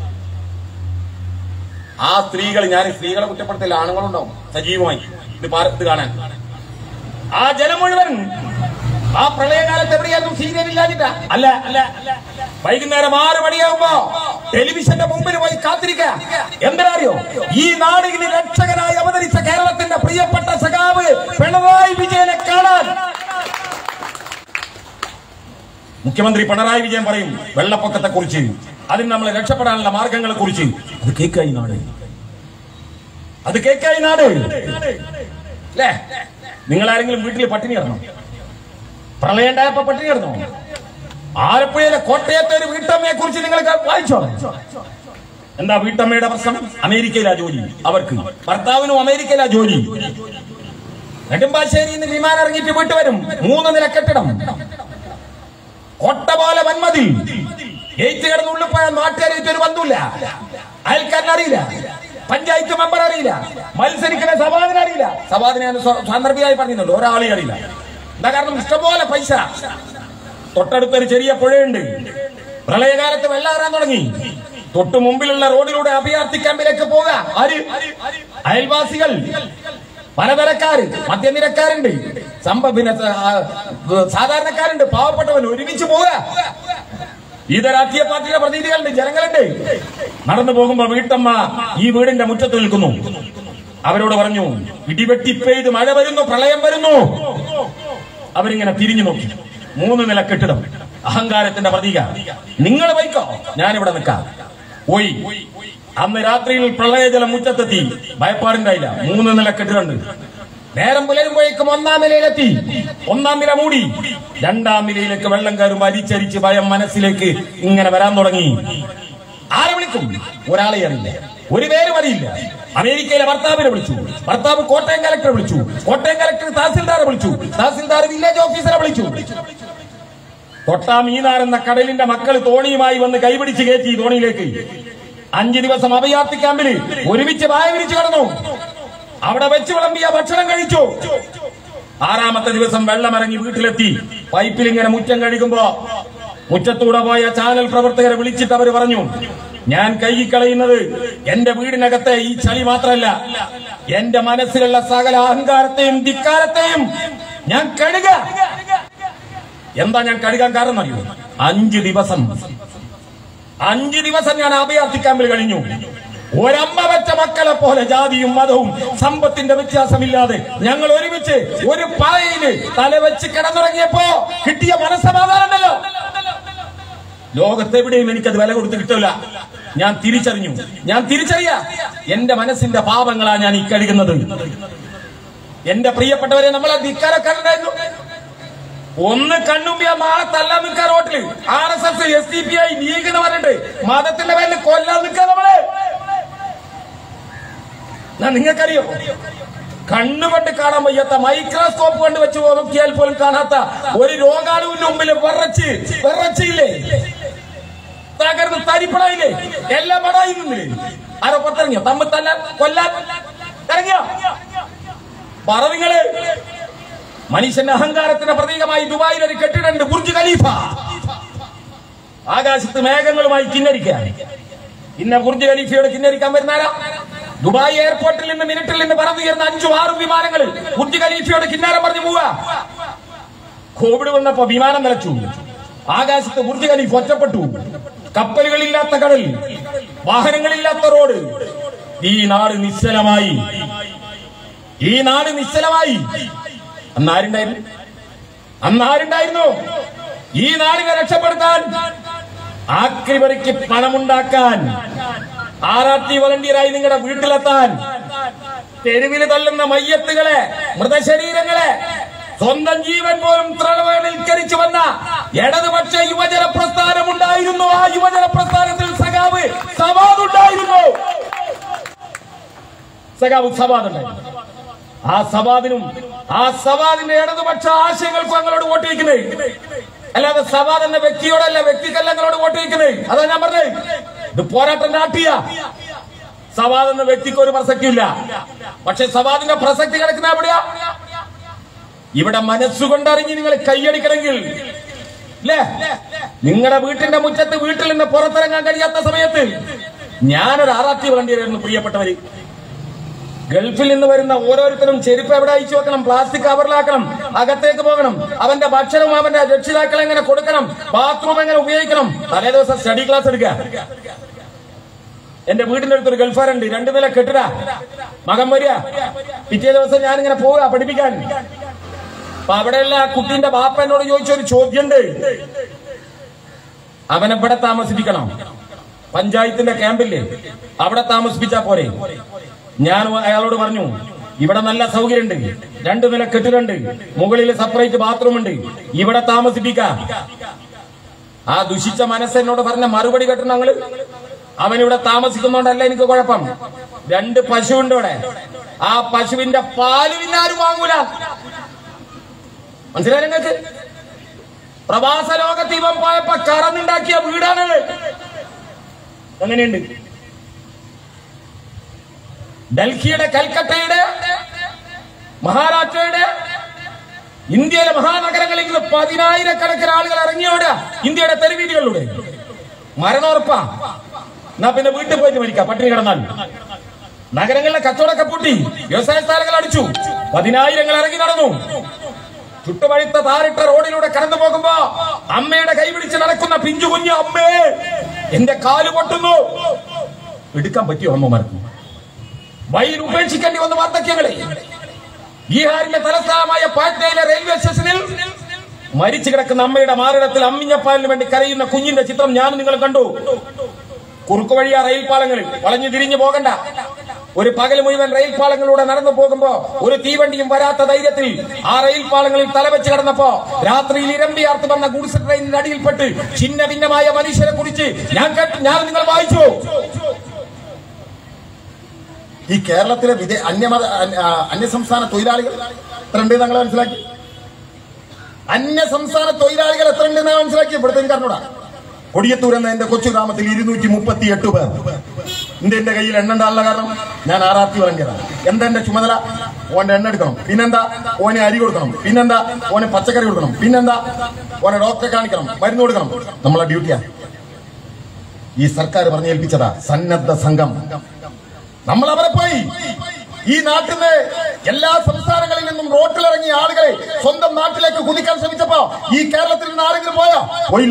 ആ സ്ത്രീകൾ ഞാൻ സ്ത്രീകളെ കുറ്റപ്പെടുത്തില്ല ആണുങ്ങളുണ്ടാവും സജീവമായി ഇത് പാര- ഇത് കാണാൻ ആ ജനം മുഴുവൻ ആ പ്രളയകാലത്ത് എവിടെയായിരുന്നു സീരിയൽ ഇല്ലാഞ്ഞിട്ടാ അല്ല അല്ല വൈകുന്നേരം ആറ് മണിയാകുമ്പോ ടെലിവിഷന്റെ മുമ്പിൽ പോയി കാത്തിരിക്കുക എന്തിനറിയോ ഈ നാടിന് രക്ഷകനായി അവതരിച്ച കേരളത്തിന്റെ പ്രിയപ്പെട്ട സഖാവ് പിണറായി വിജയനെ കാണാൻ മുഖ്യമന്ത്രി പിണറായി വിജയൻ പറയും വെള്ളപ്പൊക്കത്തെ കുറിച്ച് അതിന് നമ്മൾ രക്ഷപ്പെടാനുള്ള മാർഗങ്ങളെ കുറിച്ച് അത് കേക്കായി നാട് അത് കേക്കായി നാട് അല്ലേ നിങ്ങൾ ആരെങ്കിലും വീട്ടിൽ പട്ടിണി കിടന്നോ പ്രളയം ഉണ്ടായപ്പോ പട്ടിണി കിടന്നോ ആലപ്പുഴയിലെ കോട്ടയത്തെ ഒരു വീട്ടമ്മയെ കുറിച്ച് നിങ്ങൾ വായിച്ചോ എന്താ വീട്ടമ്മയുടെ പ്രശ്നം അമേരിക്കയിലാ ജോലി അവർക്ക് ഭർത്താവിനും അമേരിക്കയിലാ ജോലി നെടുമ്പാശ്ശേരിയിൽ നിന്ന് വിമാനം ഇറങ്ങിയിട്ട് വീട്ട് വരും മൂന്ന് നില കെട്ടിടം കൊട്ട പോലെ വന്മതിൽ ഗേറ്റ് കിടന്ന് ഉള്ളിൽ പോയാൽ നാട്ടുകാരായിട്ട് ഒരു ബന്ധമില്ല അയൽക്കാരൻ അറിയില്ല പഞ്ചായത്ത് മെമ്പർ അറിയില്ല മത്സരിക്കുന്ന സഭാതിനെ അറിയില്ല സഭാതിനെ ഞാൻ സ്വ- സാന്ദർഭികമായി പറഞ്ഞിട്ടുണ്ട് ഒരാളെ അറിയില്ല എന്താ കാരണം ഇഷ്ടംപോലെ പൈസ തൊട്ടടുത്തൊരു ചെറിയ പുഴയുണ്ട് പ്രളയകാലത്ത് വെള്ളം കയറാൻ തുടങ്ങി തൊട്ടു മുമ്പിലുള്ള റോഡിലൂടെ അഭയാർത്ഥി ക്യാമ്പിലേക്ക് പോവുക ആര് അയൽവാസികൾ പലതരക്കാര് മധ്യനിരക്കാരുണ്ട് സംഭ പിന്നെ ആ, സാധാരണക്കാരുണ്ട് പാവപ്പെട്ടവൻ ഒരുമിച്ച് പോവുക വിവിധ രാഷ്ട്രീയ പാർട്ടിയുടെ പ്രതിനിധികളുണ്ട് ജനങ്ങളുണ്ട് നടന്നു പോകുമ്പോ വീട്ടമ്മ ഈ വീടിന്റെ മുറ്റത്ത് നിൽക്കുന്നു അവരോട് പറഞ്ഞു ഇടിവെട്ടി പെയ്ത് മഴ വരുന്നു പ്രളയം വരുന്നു അവരിങ്ങനെ തിരിഞ്ഞു നോക്കി മൂന്ന് നില കെട്ടിടം അഹങ്കാരത്തിന്റെ പ്രതീക നിങ്ങൾ വൈക്കോ ഞാനിവിടെ നിൽക്കാം പോയി അന്ന് രാത്രിയിൽ പ്രളയജലം മുറ്റത്തെത്തി ഭയപ്പാടുണ്ടായില്ല മൂന്ന് നില കെട്ടിടമുണ്ട് നേരം പുലരുമ്പോഴേക്കും ഒന്നാം നിലയിലെത്തി ഒന്നാം നില മൂടി രണ്ടാം നിലയിലേക്ക് വെള്ളം കയറും അരിച്ചരിച്ച് ഭയം മനസ്സിലേക്ക് ഇങ്ങനെ വരാൻ തുടങ്ങി ആരെ വിളിക്കും ഒരാളെ അറിയില്ല ഒരു പേരും അറിയില്ല അമേരിക്കയിലെ ഭർത്താവിനെ വിളിച്ചു ഭർത്താവ് കോട്ടയം കലക്ടറെ വിളിച്ചു കോട്ടയം കലക്ടർ തഹസിൽദാറെ വിളിച്ചു തഹസിൽദാർ വില്ലേജ് ഓഫീസറെ വിളിച്ചു തൊട്ടാമീനാർ എന്ന കടലിന്റെ മക്കൾ തോണിയുമായി വന്ന് കൈപിടിച്ച് കയറ്റി ഈ തോണിയിലേക്ക് അഞ്ചു ദിവസം അഭയാർത്ഥി ക്യാമ്പിൽ ഒരുമിച്ച് വായ വിരിച്ചു കിടന്നു അവിടെ വെച്ച് വിളമ്പിയ ഭക്ഷണം കഴിച്ചു ആറാമത്തെ ദിവസം വെള്ളമിറങ്ങി വീട്ടിലെത്തി പൈപ്പിൽ ഇങ്ങനെ മുറ്റം കഴുകുമ്പോ മുറ്റത്തൂടെ പോയ ചാനൽ പ്രവർത്തകരെ വിളിച്ചിട്ട് അവർ പറഞ്ഞു ഞാൻ കൈകളയുന്നത് എന്റെ വീടിനകത്തെ ഈ ചളി മാത്രമല്ല എന്റെ മനസ്സിലുള്ള സകല അഹങ്കാരത്തെയും ധിക്കാരത്തെയും ഞാൻ കഴുക എന്താ ഞാൻ കഴുകാൻ കാരണം അറിയോ അഞ്ച് ദിവസം അഞ്ച് ദിവസം ഞാൻ അഭയാർത്ഥി ക്യാമ്പിൽ കഴിഞ്ഞു ഒരമ്മ വെച്ച മക്കളെ പോലെ ജാതിയും മതവും സമ്പത്തിന്റെ വ്യത്യാസമില്ലാതെ ഞങ്ങൾ ഒരുമിച്ച് ഒരു പായയില് തലവെച്ച് കിടന്നുറങ്ങിയപ്പോ കിട്ടിയ മനസ്സമാധാനം ഉണ്ടല്ലോ ലോകത്തെവിടെയും എനിക്കത് വില കൊടുത്ത് കിട്ടില്ല ഞാൻ തിരിച്ചറിഞ്ഞു ഞാൻ തിരിച്ചറിയ എന്റെ മനസ്സിന്റെ പാപങ്ങളാ ഞാൻ ഈ കഴുകുന്നത് എന്റെ പ്രിയപ്പെട്ടവരെ നമ്മളെ ധിക്കാരൊക്കെ ഉണ്ടായിരുന്നു ഒന്ന് കണ്ണുമ്പിയ നാളെ തല്ലാൻ നിൽക്കാൻ റോട്ടില് R S S S D P I league എന്ന് പറഞ്ഞിട്ട് മതത്തിന്റെ പേരിൽ കൊല്ലാൻ നിൽക്കാൻ നമ്മള് ഞാൻ നിങ്ങൾക്കറിയോ കണ്ണുകൊണ്ട് കാണാൻ വയ്യാത്ത മൈക്രോസ്കോപ്പ് കൊണ്ട് വെച്ച് നോക്കിയാൽ പോലും കാണാത്ത ഒരു രോഗാണുവിന്റെ മുമ്പിൽ വിറച്ച് വിറച്ചില്ലേ തകർന്ന് തരിപ്പടായില്ലേ എല്ലാം പടായി നിന്നില്ലേ ആരോ പുറത്തിറങ്ങിയോ തമ്മിൽ തല്ലാൻ കൊല്ലാൻ ഇറങ്ങിയോ പറ നിങ്ങള് മനുഷ്യന്റെ അഹങ്കാരത്തിന്റെ പ്രതീകമായി ദുബായിൽ ഒരു കെട്ടിടമുണ്ട് ബുർജ് ഖലീഫ ആകാശത്ത് മേഘങ്ങളുമായി കിന്നരിക്കാൻ ഇന്ന ബുർജ് ഖലീഫയോട് കിന്നരിക്കാൻ വരുന്നാരാ ദുബായ് എയർപോർട്ടിൽ നിന്ന് മിനിറ്റിൽ നിന്ന് പറന്നുയർന്ന അഞ്ചും ആറും വിമാനങ്ങൾ ബുർജ് ഖലീഫയോട് കിന്നാരം പറഞ്ഞു പോവുക കോവിഡ് വന്നപ്പോ വിമാനം നിലച്ചു ആകാശത്ത് ബുർജ് ഖലീഫ് ഒറ്റപ്പെട്ടു കപ്പലുകളില്ലാത്ത കടൽ വാഹനങ്ങളില്ലാത്ത റോഡ് ഈ നാട് നിശ്ചലമായി ഈ നാട് നിശ്ചലമായി അന്ന് ആരുണ്ടായിരുന്നു അന്ന് ആരുണ്ടായിരുന്നു ഈ നാടിനെ രക്ഷപ്പെടുത്താൻ ആക്രിപറിക്ക് പണമുണ്ടാക്കാൻ ആറാത്തി വളണ്ടിയറായി നിങ്ങളുടെ വീട്ടിലെത്താൻ തെരുവിൽ തള്ളുന്ന മയ്യത്തുകളെ മൃതശരീരങ്ങളെ സ്വന്തം ജീവൻ പോലും തൃണവൽക്കരിച്ചു വന്ന ഇടതുപക്ഷ യുവജന പ്രസ്ഥാനമുണ്ടായിരുന്നു ആ യുവജന പ്രസ്ഥാനത്തിൽ സഖാവ് സവാദ് ഉണ്ടായിരുന്നു സഖാവ് സവാദ് ഉണ്ടായിരുന്നു ആ സവാദിനും ആ സവാദിന്റെ ഇടതുപക്ഷ ആശയങ്ങൾക്കും ഞങ്ങളോട് വോട്ട് വയ്ക്കുന്നത് അല്ലാതെ സവാദ് എന്ന വ്യക്തിയോടല്ല വ്യക്തിക്കല്ല ഞങ്ങളോട് വോട്ട് വയ്ക്കുന്നത് അതാ ഞാൻ പറഞ്ഞത് ഇത് പോരാട്ടം നാട്ടിയ സവാദ് എന്ന വ്യക്തിക്ക് ഒരു പ്രസക്തിയില്ല പക്ഷെ സവാദിന്റെ പ്രസക്തി കിടക്കുന്ന എവിടെയാ ഇവിടെ മനസ്സുകൊണ്ടറിഞ്ഞ് നിങ്ങൾ കൈയടിക്കണമെങ്കിൽ അല്ലേ നിങ്ങളുടെ വീട്ടിന്റെ മുറ്റത്ത് വീട്ടിൽ നിന്ന് പുറത്തിറങ്ങാൻ കഴിയാത്ത സമയത്ത് ഞാനൊരു ആറാത്തി വളണ്ടിയായിരുന്നു പ്രിയപ്പെട്ടവര് ഗൾഫിൽ നിന്ന് വരുന്ന ഓരോരുത്തരും ചെരുപ്പ് എവിടെ അയച്ചു വെക്കണം പ്ലാസ്റ്റിക് കവറിലാക്കണം അകത്തേക്ക് പോകണം അവന്റെ ഭക്ഷണം അവന്റെ രക്ഷിതാക്കളെ എങ്ങനെ കൊടുക്കണം ബാത്റൂം എങ്ങനെ ഉപയോഗിക്കണം തലേ ദിവസം സ്റ്റഡി ക്ലാസ് എടുക്കുക എന്റെ വീടിന്റെ അടുത്തൊരു ഗൾഫാരുണ്ട് രണ്ടു നില കെട്ടിട മകൻ വരിക പിറ്റേ ദിവസം ഞാനിങ്ങനെ പോവുക പഠിപ്പിക്കാൻ അപ്പൊ അവിടെയുള്ള ആ കുട്ടീന്റെ ബാപ്പ എന്നോട് ചോദിച്ച ഒരു ചോദ്യമുണ്ട് അവനെ ഇവിടെ താമസിപ്പിക്കണം പഞ്ചായത്തിന്റെ ക്യാമ്പില്ലേ അവിടെ താമസിപ്പിച്ചാ പോരെ ഞാൻ അയാളോട് പറഞ്ഞു ഇവിടെ നല്ല സൗകര്യമുണ്ട് രണ്ടു നില കെട്ടിടമുണ്ട് മുകളിൽ സെപ്പറേറ്റ് ബാത്റൂം ഉണ്ട് ഇവിടെ താമസിപ്പിക്കാം ആ ദുഷിച്ച മനസ്സ് എന്നോട് പറഞ്ഞ മറുപടി കേട്ടു ഞങ്ങള് അവൻ ഇവിടെ താമസിക്കുന്നോണ്ടല്ല എനിക്ക് കുഴപ്പം രണ്ട് പശുവുണ്ട് ഇവിടെ ആ പശുവിന്റെ പാല് പിന്നെ ആരും വാങ്ങൂല മനസ്സിലായി നിങ്ങൾക്ക് പ്രവാസ ലോകത്ത് ഇവൻ പോയപ്പോ കറന്നുണ്ടാക്കിയ വീടാണത് എങ്ങനെയുണ്ട് ഡൽഹിയുടെ കൽക്കട്ടയുടെ മഹാരാഷ്ട്രയുടെ ഇന്ത്യയിലെ മഹാനഗരങ്ങളിൽ നിന്ന് പതിനായിരക്കണക്കിന് ആളുകൾ ഇറങ്ങിയോടുക ഇന്ത്യയുടെ തെരുവീതികളിലൂടെ മരണോറപ്പാ എന്നാ പിന്നെ വീട്ടിൽ പോയിട്ട് മരിക്കാം പട്ടിണി കിടന്നാൽ നഗരങ്ങളിലെ കച്ചവടമൊക്കെ പൂട്ടി വ്യവസായ സ്ഥാനങ്ങൾ അടിച്ചു പതിനായിരങ്ങൾ ഇറങ്ങി നടന്നു ചുട്ടുപഴുത്ത താറിട്ട റോഡിലൂടെ കടന്നു പോകുമ്പോ അമ്മയുടെ കൈ പിടിച്ച് നടക്കുന്ന പിഞ്ചു കുഞ്ഞു അമ്മേ എന്റെ കാല് പൊട്ടുന്നു എടുക്കാൻ പറ്റിയോ അമ്മമാർക്ക് വഴിയിൽ ഉപേക്ഷിക്കേണ്ടി വന്ന വാർദ്ധക്യങ്ങളെ ബീഹാറിന്റെ തലസ്ഥാനമായ പാറ്റ്നയിലെ റെയിൽവേ സ്റ്റേഷനിൽ മരിച്ചു കിടക്കുന്ന അമ്മയുടെ മാറിടത്തിൽ അമ്മിഞ്ഞപ്പാലിന് വേണ്ടി കരയുന്ന കുഞ്ഞിന്റെ ചിത്രം ഞാൻ നിങ്ങൾ കണ്ടു കുറുക്കു വഴിയാ റെയിൽ പാലങ്ങളിൽ വളഞ്ഞു തിരിഞ്ഞു പോകണ്ട ഒരു പകൽ മുഴുവൻ റെയിൽ പാളങ്ങളിലൂടെ നടന്നു പോകുമ്പോ ഒരു തീവണ്ടിയും വരാത്ത ധൈര്യത്തിൽ ആ റെയിൽ പാളങ്ങളിൽ തലവെച്ച് കിടന്നപ്പോ രാത്രിയിൽ ഇരമ്പിയാർത്ത് വന്ന ഗുഡ്സ് ട്രെയിനിന്റെ അടിയിൽപ്പെട്ട് ഛിന്ന ഭിന്നമായ മനുഷ്യരെ കുറിച്ച് ഞാൻ കേട്ട് ഞാൻ നിങ്ങൾ വായിച്ചു ഈ കേരളത്തിലെ വിദേ അന്യമത അന്യ- ആ, അന്യസംസ്ഥാന തൊഴിലാളികൾ എത്ര ഉണ്ട് ഞങ്ങൾ മനസ്സിലാക്കി അന്യ സംസ്ഥാന തൊഴിലാളികൾ എത്ര ഉണ്ടെന്ന് മനസ്സിലാക്കി ഇവിടുത്തെ എനിക്ക് അറിഞ്ഞൂടാ കൊടിയത്തൂർ എന്ന എന്റെ കൊച്ചു ഗ്രാമത്തിൽ ഇരുന്നൂറ്റി മുപ്പത്തി എട്ട് പേർ എന്റെ എന്റെ കയ്യിൽ എണ്ണണ്ടാനുള്ള കാരണം ഞാൻ ആറാത്തി വളണ്ടിയതാണ് എന്താ എന്റെ ചുമതല ഓന്റെ എണ്ണ എടുക്കണം പിന്നെന്താ ഓനെ അരി കൊടുക്കണം പിന്നെന്താ ഓനെ പച്ചക്കറി കൊടുക്കണം പിന്നെന്താ ഓനെ ഡോക്ടറെ കാണിക്കണം മരുന്ന് കൊടുക്കണം നമ്മളെ ഡ്യൂട്ടിയാ ഈ സർക്കാർ പറഞ്ഞേൽപ്പിച്ചതാ സന്നദ്ധ സംഘം നമ്മൾ അവരെ പോയി ഈ നാട്ടിൽ നിന്ന് എല്ലാ സംസ്ഥാനങ്ങളിൽ നിന്നും റോട്ടിലിറങ്ങിയ ആളുകളെ സ്വന്തം നാട്ടിലേക്ക് കുതിക്കാൻ ശ്രമിച്ചപ്പോ ഈ കേരളത്തിൽ നിന്ന് ആരെങ്കിലും പോയോ പോയില്ല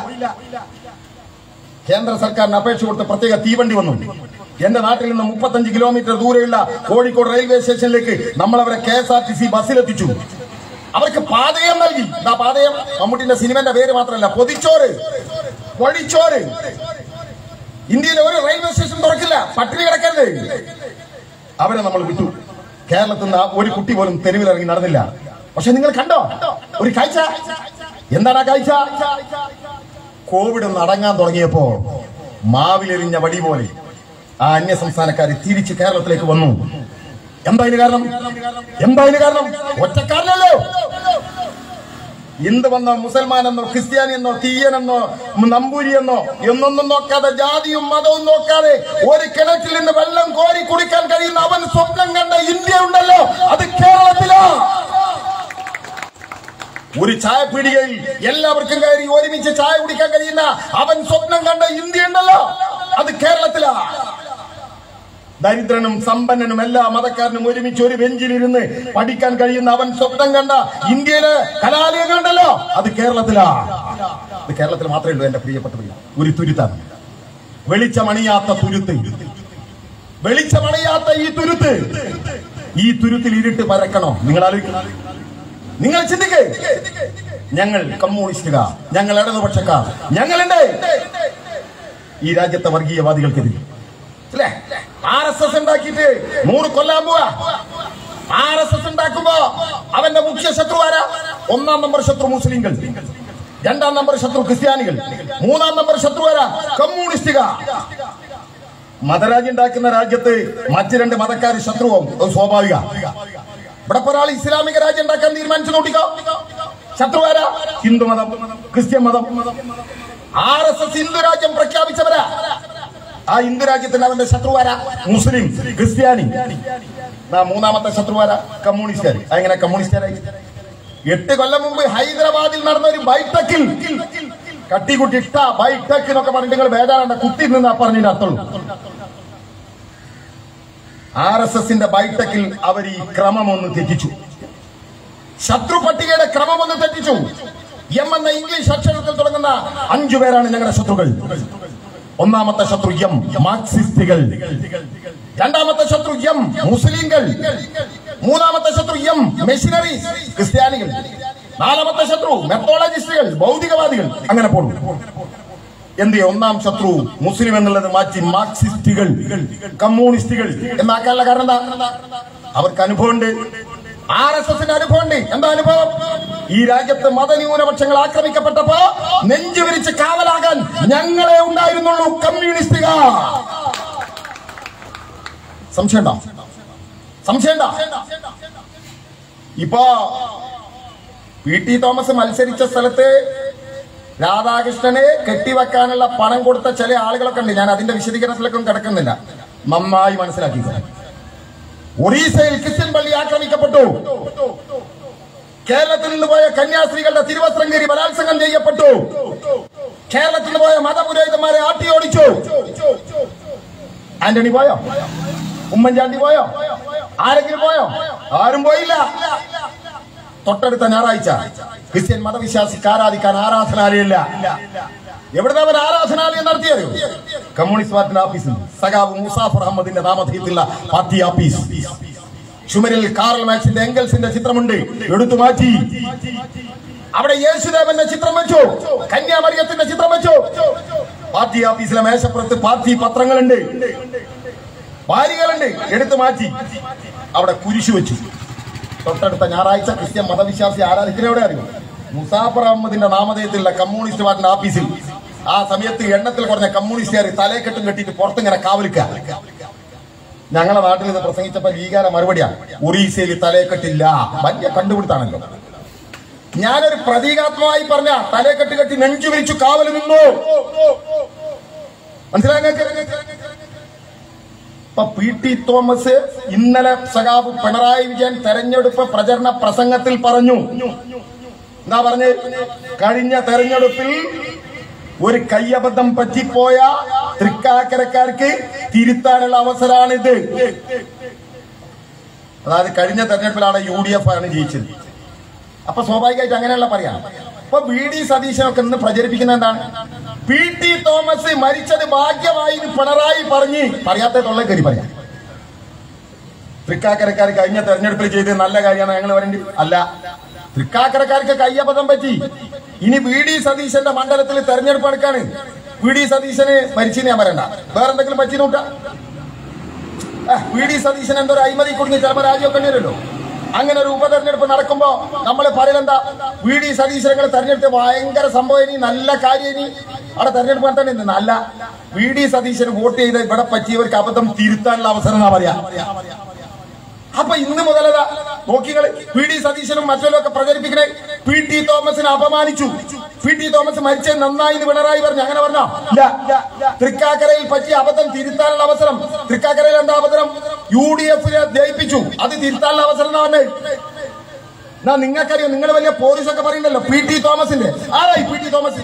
കേന്ദ്ര സർക്കാരിന് അപേക്ഷ കൊടുത്ത് പ്രത്യേക തീവണ്ടി വന്നു എന്റെ നാട്ടിൽ നിന്ന് മുപ്പത്തഞ്ച് കിലോമീറ്റർ ദൂരെയുള്ള കോഴിക്കോട് റെയിൽവേ സ്റ്റേഷനിലേക്ക് നമ്മൾ അവരെ K S R T C ബസ്സിലെത്തിച്ചു അവർക്ക് പാതയം നൽകി ആ പാതയം മമ്മൂട്ടിന്റെ സിനിമന്റെ പേര് മാത്രമല്ല പൊതിച്ചോറ് പൊടിച്ചോറ് ഇന്ത്യയിലെ ഒരു റെയിൽവേ സ്റ്റേഷൻ തുറക്കില്ല പട്ടിണി കിടക്കരുത് അവരെ നമ്മൾ വിട്ടു കേരളത്തിൽ നിന്ന് ഒരു കുട്ടി പോലും തെരുവിലിറങ്ങി നടന്നില്ല പക്ഷെ നിങ്ങൾ കണ്ടോ ഒരു കാഴ്ച എന്താണ് ആ കാഴ്ച കോവിഡ് ഒന്ന് അടങ്ങാൻ തുടങ്ങിയപ്പോ മാവിലെറിഞ്ഞ വടി പോലെ ആ അന്യ സംസ്ഥാനക്കാർ തിരിച്ച് കേരളത്തിലേക്ക് വന്നു എന്താ ഇതിന് കാരണം എന്താ ഇതിന് കാരണം ഒറ്റക്കാരനല്ലോ എന്ത് വന്നോ മുസൽമാൻ എന്നോ ക്രിസ്ത്യാനി എന്നോ തീയനെന്നോ നമ്പൂരി എന്നോ എന്നൊന്നും നോക്കാതെ ജാതിയും മതവും നോക്കാതെ ഒരു കിണറ്റിൽ നിന്ന് വെള്ളം കോരി കുടിക്കാൻ കഴിയുന്ന അവൻ സ്വപ്നം കണ്ട ഇന്ത്യ ഉണ്ടല്ലോ അത് കേരളത്തിലാ ഒരു ചായപ്പീടികയിൽ എല്ലാവർക്കും കയറി ഒരുമിച്ച് ചായ കുടിക്കാൻ കഴിയുന്ന അവൻ സ്വപ്നം കണ്ട ഇന്ത്യ ഉണ്ടല്ലോ അത് കേരളത്തിലാ ദരിദ്രനും സമ്പന്നനും എല്ലാ മതക്കാരനും ഒരുമിച്ച് ഒരു ബെഞ്ചിലിരുന്ന് പഠിക്കാൻ കഴിയുന്ന അവൻ സ്വപ്നം കണ്ട ഇന്ത്യയിലെ കലാലയം ഉണ്ടല്ലോ അത് കേരളത്തിലാ ഇത് കേരളത്തിൽ മാത്രമേ ഉള്ളൂ എന്റെ പ്രിയപ്പെട്ടവർ ഒരു തുരുത്താണ് വെളിച്ചമണിയാത്ത തുരുത്ത് വെളിച്ചമണിയാത്ത ഈ തുരുത്ത് ഈ തുരുത്തിൽ ഇരുട്ട് പരക്കണോ നിങ്ങൾ ആലോചിക്കണം നിങ്ങൾ ചിന്തിക്കേ ഞങ്ങൾ കമ്മ്യൂണിസ്റ്റുകാർ ഞങ്ങൾ ഇടതുപക്ഷക്കാർ ഞങ്ങളുണ്ട് ഈ രാജ്യത്തെ വർഗീയവാദികൾക്കെതിരെ അല്ലേ ആർ എസ് എസ് ഉണ്ടാക്കിയിട്ട് നൂറ് കൊല്ലാൻ പോവാ ആർ എസ് എസ് ഉണ്ടാക്കുമ്പോ അവന്റെ മുഖ്യ ശത്രു ആരാ ഒന്നാം നമ്പർ ശത്രു മുസ്ലിങ്ങൾ രണ്ടാം നമ്പർ ശത്രു ക്രിസ്ത്യാനികൾ മൂന്നാം നമ്പർ ശത്രു ആരാ കമ്മ്യൂണിസ്റ്റുകാർ മതരാജ്യം ഉണ്ടാക്കുന്ന രാജ്യത്ത് മറ്റ് രണ്ട് മതക്കാർ ശത്രുവാകും അത് സ്വാഭാവിക ഇവിടെ ഇപ്പൊ ഒരാൾ ഇസ്ലാമിക രാജ്യം ഉണ്ടാക്കാൻ തീരുമാനിച്ചു നോട്ടിക്കോ ശത്രു ആരാ ഹിന്ദു മതം ക്രിസ്ത്യൻ മതം ആർ എസ് എസ് ഹിന്ദു രാജ്യം പ്രഖ്യാപിച്ചവരാ ആ ഹിന്ദു രാജ്യത്തിന് അവന്റെ ശത്രുവാര മുസ്ലിം ക്രിസ്ത്യാനി ആ മൂന്നാമത്തെ ശത്രുവാര കമ്മ്യൂണിസ്റ്റുകാർ അങ്ങനെ കമ്മ്യൂണിസ്റ്റുകാരായി എട്ട് കൊല്ലം മുമ്പ് ഹൈദരാബാദിൽ നടന്ന ഒരു ബൈഠക്കിൽ കട്ടിക്കുട്ടി ഇട്ട ബൈഠക്ക് എന്നൊക്കെ പറഞ്ഞിട്ട് നിങ്ങൾ വേദാണ്ട കുത്തി നിന്ന് പറഞ്ഞതിന്റെ അർത്ഥമുള്ളൂ ആർ എസ് എസിന്റെ ബൈഠക്കിൽ അവർ ഈ ക്രമം ഒന്ന് തെറ്റിച്ചു ശത്രു പട്ടികയുടെ ക്രമം ഒന്ന് തെറ്റിച്ചു എം എന്ന ഇംഗ്ലീഷ് അക്ഷരത്തിൽ തുടങ്ങുന്ന അഞ്ചു പേരാണ് ഞങ്ങളുടെ ശത്രുക്കൾ ഒന്നാമത്തെ ശത്രു എം മാർക്സിസ്റ്റുകൾ രണ്ടാമത്തെ ശത്രു എം മുസ്ലിങ്ങൾ മൂന്നാമത്തെ ശത്രു എം മെഷീനറി ക്രിസ്ത്യാനികൾ നാലാമത്തെ ശത്രു മെത്തോളജിസ്റ്റുകൾ ഭൗതികവാദികൾ അങ്ങനെ പോകുന്നു എന്ത് ഒന്നാം ശത്രു മുസ്ലിം എന്നുള്ളത് മാറ്റി മാർക്സിസ്റ്റുകൾ കമ്മ്യൂണിസ്റ്റുകൾ എന്നാക്കാനുള്ള കാരണം എന്താ അവർക്ക് അനുഭവമുണ്ട് ആർ എസ് എസിന്റെ അനുഭവമുണ്ട് എന്താ അനുഭവം ഈ രാജ്യത്ത് മതന്യൂനപക്ഷങ്ങൾ ആക്രമിക്കപ്പെട്ടപ്പോ നെഞ്ചു വിരിച്ച് കാവലാകാൻ ഞങ്ങളെ ഉണ്ടായിരുന്നുള്ളൂ കമ്മ്യൂണിസ്റ്റുകാർ സംശയമുണ്ടോ സംശയമുണ്ടോ ഇപ്പോ പി ടി തോമസ് മത്സരിച്ച സ്ഥലത്ത് രാധാകൃഷ്ണനെ കെട്ടിവെക്കാനുള്ള പണം കൊടുത്ത ചില ആളുകളൊക്കെ ഉണ്ട് ഞാൻ അതിന്റെ വിശദീകരണത്തിലേക്കും കിടക്കുന്നില്ല നന്നായി മനസ്സിലാക്കി ഒറീസയിൽ ക്രിസ്ത്യൻ പള്ളി ആക്രമിക്കപ്പെട്ടു കേരളത്തിൽ നിന്ന് പോയ കന്യാസ്ത്രീകളുടെ തിരുവസ്ത്രം കയറി ബലാത്സംഗം ചെയ്യപ്പെട്ടു കേരളത്തിൽ നിന്ന് പോയ മതപുരോഹിതന്മാരെ ആട്ടിയോടിച്ചു ആന്റണി പോയോ ഉമ്മൻചാണ്ടി പോയോ ആരെങ്കിലും പോയോ ആരും പോയില്ല തൊട്ടടുത്ത ഞായറാഴ്ച ക്രിസ്ത്യൻ മതവിശ്വാസിക്ക് ആരാധിക്കാൻ ആരാധനാലയമില്ല എവിടുന്ന് അവൻ ആരാധനാലയം നടത്തിയത് കമ്മ്യൂണിസ്റ്റ് പാർട്ടിന്റെ ഓഫീസിൽ സഖാവ് മുസാഫർ അഹമ്മദിന്റെ നാമധേയത്തിലുള്ള പാർട്ടി ഓഫീസ് ചുമരിൽ കാറൽ മാക്സിന്റെ എംഗൽസിന്റെ ചിത്രമുണ്ട് എടുത്തു മാറ്റി അവിടെ യേശുദേവന്റെ ചിത്രം വെച്ചു കന്യാമറിയത്തിന്റെ ചിത്രം വെച്ചു പാർട്ടി ഓഫീസിലെ മേശപ്പുറത്ത് പാർട്ടി പത്രങ്ങളുണ്ട് വാരികളുണ്ട് എടുത്തു മാറ്റി അവിടെ കുരിശു വെച്ചു തൊട്ടടുത്ത ഞായറാഴ്ച ക്രിസ്ത്യൻ മതവിശ്വാസി ആരാധിക്കുന്ന എവിടെ അറിയും മുസാഫർ അഹമ്മദിന്റെ നാമധേയത്തിലുള്ള കമ്മ്യൂണിസ്റ്റ് പാർട്ടിന്റെ ഓഫീസിൽ ആ സമയത്ത് എണ്ണത്തിൽ കുറഞ്ഞ കമ്മ്യൂണിസ്റ്റുകാർ തലയെക്കെട്ടും കെട്ടിയിട്ട് പുറത്തിങ്ങനെ കാവലിക്ക ഞങ്ങളെ നാട്ടിൽ നിന്ന് പ്രസംഗിച്ചപ്പോ ലീഗാര മറുപടിയാ ഒറീസയിൽ തലയെക്കെട്ടില്ല വലിയ കണ്ടുപിടുത്താണല്ലോ ഞാനൊരു പ്രതീകാത്മകമായി പറഞ്ഞ തലയെക്കെട്ട് കെട്ടി നെഞ്ചു വിരിച്ചു കാവൽ നിന്നു മനസ്സിലായി ഇപ്പൊ പി ടി തോമസ് ഇന്നലെ സഖാബ് പിണറായി വിജയൻ തെരഞ്ഞെടുപ്പ് പ്രചരണ പ്രസംഗത്തിൽ പറഞ്ഞു എന്താ പറഞ്ഞ് കഴിഞ്ഞ തെരഞ്ഞെടുപ്പിൽ ഒരു കയ്യബദ്ധം പറ്റിപ്പോയ തൃക്കാക്കരക്കാർക്ക് തിരുത്താനുള്ള അവസരമാണിത് അതായത് കഴിഞ്ഞ തെരഞ്ഞെടുപ്പിലാണ് യു ഡി എഫ് ആണ് ജയിച്ചത് അപ്പൊ സ്വാഭാവികമായിട്ട് അങ്ങനെയുള്ള പറയാം അപ്പൊ വി ഡി സതീശനൊക്കെ ഇന്ന് പ്രചരിപ്പിക്കുന്ന എന്താണ് പി ടി തോമസ് മരിച്ചത് ഭാഗ്യമായി എന്ന് പിണറായി പറഞ്ഞ് പറയാത്ത തൊള്ള കയറി പറയാം തൃക്കാക്കരക്കാർ കഴിഞ്ഞ തെരഞ്ഞെടുപ്പിൽ ചെയ്ത് നല്ല കാര്യമാണ് ഞങ്ങൾ വരേണ്ടി അല്ല തൃക്കാക്കരക്കാർക്ക് കയ്യബദ്ധം പറ്റി ഇനി വി ഡി സതീശന്റെ മണ്ഡലത്തിൽ തെരഞ്ഞെടുപ്പ് എടുക്കാണ് വി ഡി സതീശന് മരിച്ചിന് ഞാൻ പറയണ്ട വേറെന്തെങ്കിലും പറ്റിനൂട്ടാ വി ഡി സതീശൻ എന്തോ ഒരു അഴിമതി കുടുങ്ങി ചിലപ്പോൾ രാജ്യമൊക്കെ വരുമല്ലോ അങ്ങനെ ഒരു ഉപതെരഞ്ഞെടുപ്പ് നടക്കുമ്പോ നമ്മൾ പറയലെന്താ വി ഡി സതീശനങ്ങൾ തെരഞ്ഞെടുത്ത് ഭയങ്കര സംഭവം ഇനി നല്ല കാര്യം ഇനി അവിടെ തെരഞ്ഞെടുപ്പ് നടത്താൻ നിന്ന് അല്ല വി ഡി സതീശന് വോട്ട് ചെയ്ത് ഇവിടെ പറ്റിയവർക്ക് അബദ്ധം തിരുത്താനുള്ള അവസരം എന്നാ പറയാ അപ്പൊ ഇന്ന് മുതലതാ നോക്കികള് പി ഡി സതീശനും മറ്റൊക്കെ പ്രചരിപ്പിക്കണേ പി ടി തോമസിനെ അപമാനിച്ചു പി ടി തോമസ് മരിച്ചത് നന്നായി എന്ന് പിണറായി പറഞ്ഞു അങ്ങനെ പറഞ്ഞോ ഇല്ല തൃക്കാക്കരയിൽ പറ്റിയ അബദ്ധം തിരുത്താനുള്ള അവസരം തൃക്കാക്കരയിൽ എന്താ അബദ്ധം യു ഡി എഫിനെ ജയിപ്പിച്ചു അത് തിരുത്താനുള്ള അവസരം എന്നാ പറഞ്ഞത് എന്നാ നിങ്ങൾക്കറിയോ നിങ്ങൾ വലിയ പോലീസൊക്കെ പറയുന്നല്ലോ പി ടി തോമസിന്റെ ആരായി പി ടി തോമസ്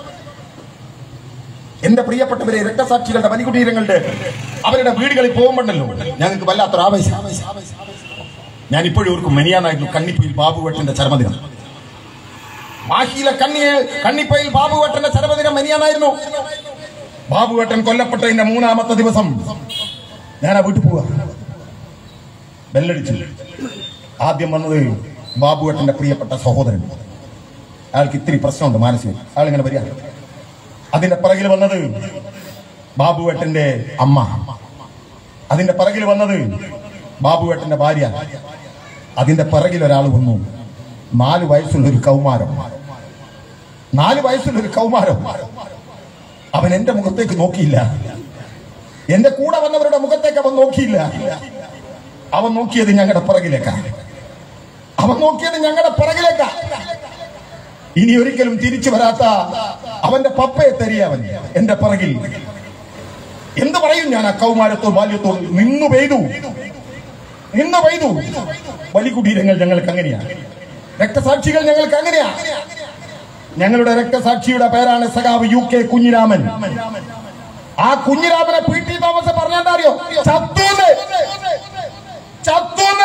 എന്റെ പ്രിയപ്പെട്ടവരെ രക്തസാക്ഷികളുടെ ബലികുടീരങ്ങളുടെ അവരുടെ വീടുകളിൽ പോകുമ്പോണ്ടല്ലോ ഞങ്ങൾക്ക് വല്ലാത്തൊരു ആവേശം ഞാൻ ഇപ്പോഴും ഓർക്കും മെനിയാനായിരുന്നു കണ്ണിപ്പയിൽ ബാബുവേട്ടന്റെ ചരമദിനം മാഹിയിലെ കണ്ണിയെ കണ്ണിപ്പയിൽ ബാബുവേട്ടന്റെ ചരമദിനം മെനിയാനായിരുന്നു ബാബുവേട്ടൻ കൊല്ലപ്പെട്ടതിന്റെ മൂന്നാമത്തെ ദിവസം ഞാൻ ആ വീട്ടിൽ പോവാ ബെല്ലടിച്ചു ആദ്യം വന്നത് ബാബുവേട്ടന്റെ പ്രിയപ്പെട്ട സഹോദരൻ അയാൾക്ക് ഇത്തിരി പ്രശ്നമുണ്ട് മാനസികം അയാൾ ഇങ്ങനെ വരിക അതിന്റെ പിറകിൽ വന്നത് ബാബുവേട്ടന്റെ അമ്മ അതിന്റെ പിറകിൽ വന്നത് ബാബുവേട്ടന്റെ ഭാര്യ അതിന്റെ പിറകിൽ ഒരാൾ വന്നു നാല് വയസ്സുള്ള ഒരു കൗമാരം നാല് വയസ്സുള്ള ഒരു കൗമാരം അവൻ എന്റെ മുഖത്തേക്ക് നോക്കിയില്ല എന്റെ കൂടെ വന്നവരുടെ മുഖത്തേക്ക് അവൻ നോക്കിയില്ല അവൻ നോക്കിയത് ഞങ്ങളുടെ പിറകിലേക്കാ അവൻ നോക്കിയത് ഞങ്ങളുടെ പിറകിലേക്കാ ഇനി ഒരിക്കലും തിരിച്ചു വരാത്ത അവന്റെ പപ്പയെ തരിയവൻ എന്റെ പിറകിൽ എന്ത് പറയും ഞാൻ ആ കൗമാരത്തോ ബാല്യത്തോ നിന്നു പെയ്തു നിന്നു പെയ്തു വലികുടീരങ്ങൾ ഞങ്ങൾക്ക് അങ്ങനെയാണ് രക്തസാക്ഷികൾ ഞങ്ങൾക്ക് അങ്ങനെയാ ഞങ്ങളുടെ രക്തസാക്ഷിയുടെ പേരാണ് സഖാവ് യു കെ കുഞ്ഞിരാമൻ ആ കുഞ്ഞിരാമനെ പി ടി തോമസ് പറഞ്ഞെന്താ അറിയോ ചത്തൂന്ന് ചത്തൂന്ന്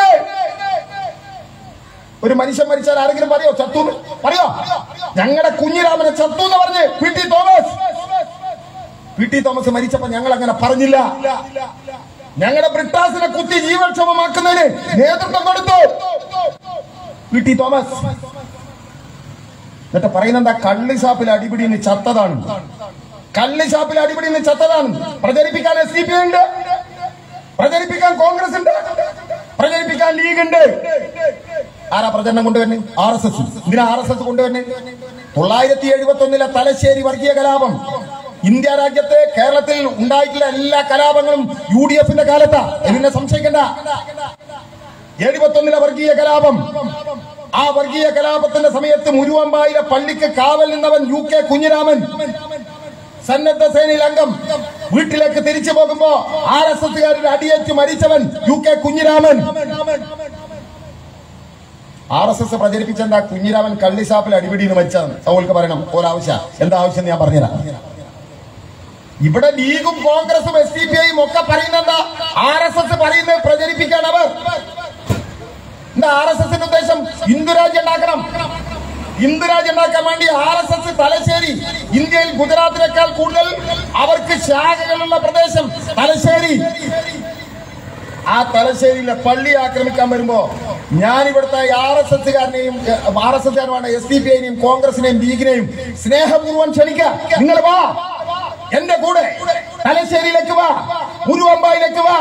ഒരു മനുഷ്യൻ മരിച്ചാൽ ആരെങ്കിലും പറയോ ചത്തൂന്ന് പറയോ ഞങ്ങളുടെ കുഞ്ഞിരാമനെ ചത്തു എന്ന് പറഞ്ഞ് P T Thomas P T Thomas മരിച്ചപ്പോ ഞങ്ങൾ അങ്ങനെ പറഞ്ഞില്ല ഞങ്ങളുടെ ബ്രിട്ടാസിനെ കുത്തി ജീവക്ഷമമാക്കുന്നതിന് നേതൃത്വം കൊടുത്തു പി ടി തോമസ് എന്നിട്ട് പറയുന്നെന്താ കള്ളി ഷാപ്പിൽ അടിപിടിയിൽ ചത്തതാണ് കള്ളി ഷാപ്പിൽ അടിപിടിയിൽ ചത്തതാണ് പ്രചരിപ്പിക്കാൻ എസ് ഡി പി ഉണ്ട് പ്രചരിപ്പിക്കാൻ കോൺഗ്രസ് ഉണ്ട് പ്രചരിപ്പിക്കാൻ ലീഗ് ഉണ്ട് ആരാ പ്രചരണം കൊണ്ടുവരുന്നത് ആർ എസ് എസ് ഇതിനാ ആർ എസ് എസ് കൊണ്ടുവരുന്നത് തൊള്ളായിരത്തി എഴുപത്തി ഒന്നിലെ തലശ്ശേരി വർഗീയ കലാപം ഇന്ത്യ രാജ്യത്ത് കേരളത്തിൽ ഉണ്ടായിട്ടുള്ള എല്ലാ കലാപങ്ങളും യു ഡി എഫിന്റെ കാലത്താ ഇതിനെ സംശയിക്കണ്ട എഴുപത്തൊന്നിലെ വർഗീയ കലാപം ആ വർഗീയ കലാപത്തിന്റെ സമയത്ത് മുരുവമ്പായിലെ പള്ളിക്ക് കാവൽ നിന്നവൻ യു കെ കുഞ്ഞിരാമൻ സന്നദ്ധ സേനയിൽ അംഗം വീട്ടിലേക്ക് തിരിച്ചു പോകുമ്പോ ആർ എസ് എസുകാരുടെ അടിയേറ്റ് മരിച്ചവൻ U K Kunhiraman R S S പ്രചരിപ്പിച്ച എന്താ കുഞ്ഞിരാമൻ കള്ളിഷാപ്പിൽ അടിപിടിയിൽ മരിച്ചതാണ് സൗകൾക്ക് പറയണം ഒരാവശ്യം എന്താ ആവശ്യം എന്ന് ഞാൻ പറഞ്ഞുതരാം ഇവിടെ ലീഗും കോൺഗ്രസും എസ് ഡി പി ഐയും ഒക്കെ പറയുന്നത് ആർ എസ് എസ് പറയുന്നത് പ്രചരിപ്പിക്കാൻ അവർ എന്താ ആർ എസ് എസിന്റെ ഉദ്ദേശം ഹിന്ദുരാജ്യം ഉണ്ടാക്കണം ഹിന്ദുരാജ്യം ഉണ്ടാക്കാൻ വേണ്ടി ആർ എസ് എസ് തലശ്ശേരി ഇന്ത്യയിൽ ഗുജറാത്തിനേക്കാൾ കൂടുതൽ അവർക്ക് ശാഖകളുള്ള പ്രദേശം തലശ്ശേരി ആ തലശ്ശേരിയിലെ പള്ളി ആക്രമിക്കാൻ വരുമ്പോ ഞാൻ ഇവിടുത്തെ ആർ എസ് എസ്കാരനെയും ആർ എസ് എസ്കാരുമാണ് എസ് ഡി പി ഐനെയും കോൺഗ്രസിനെയും ലീഗിനെയും സ്നേഹപൂർവ്വം ക്ഷണിക്കാം നിങ്ങൾ വാ എന്റെ കൂടെ തലശ്ശേരിയിലേക്ക് വാ ഉരുവമ്പായിലേക്ക് വാ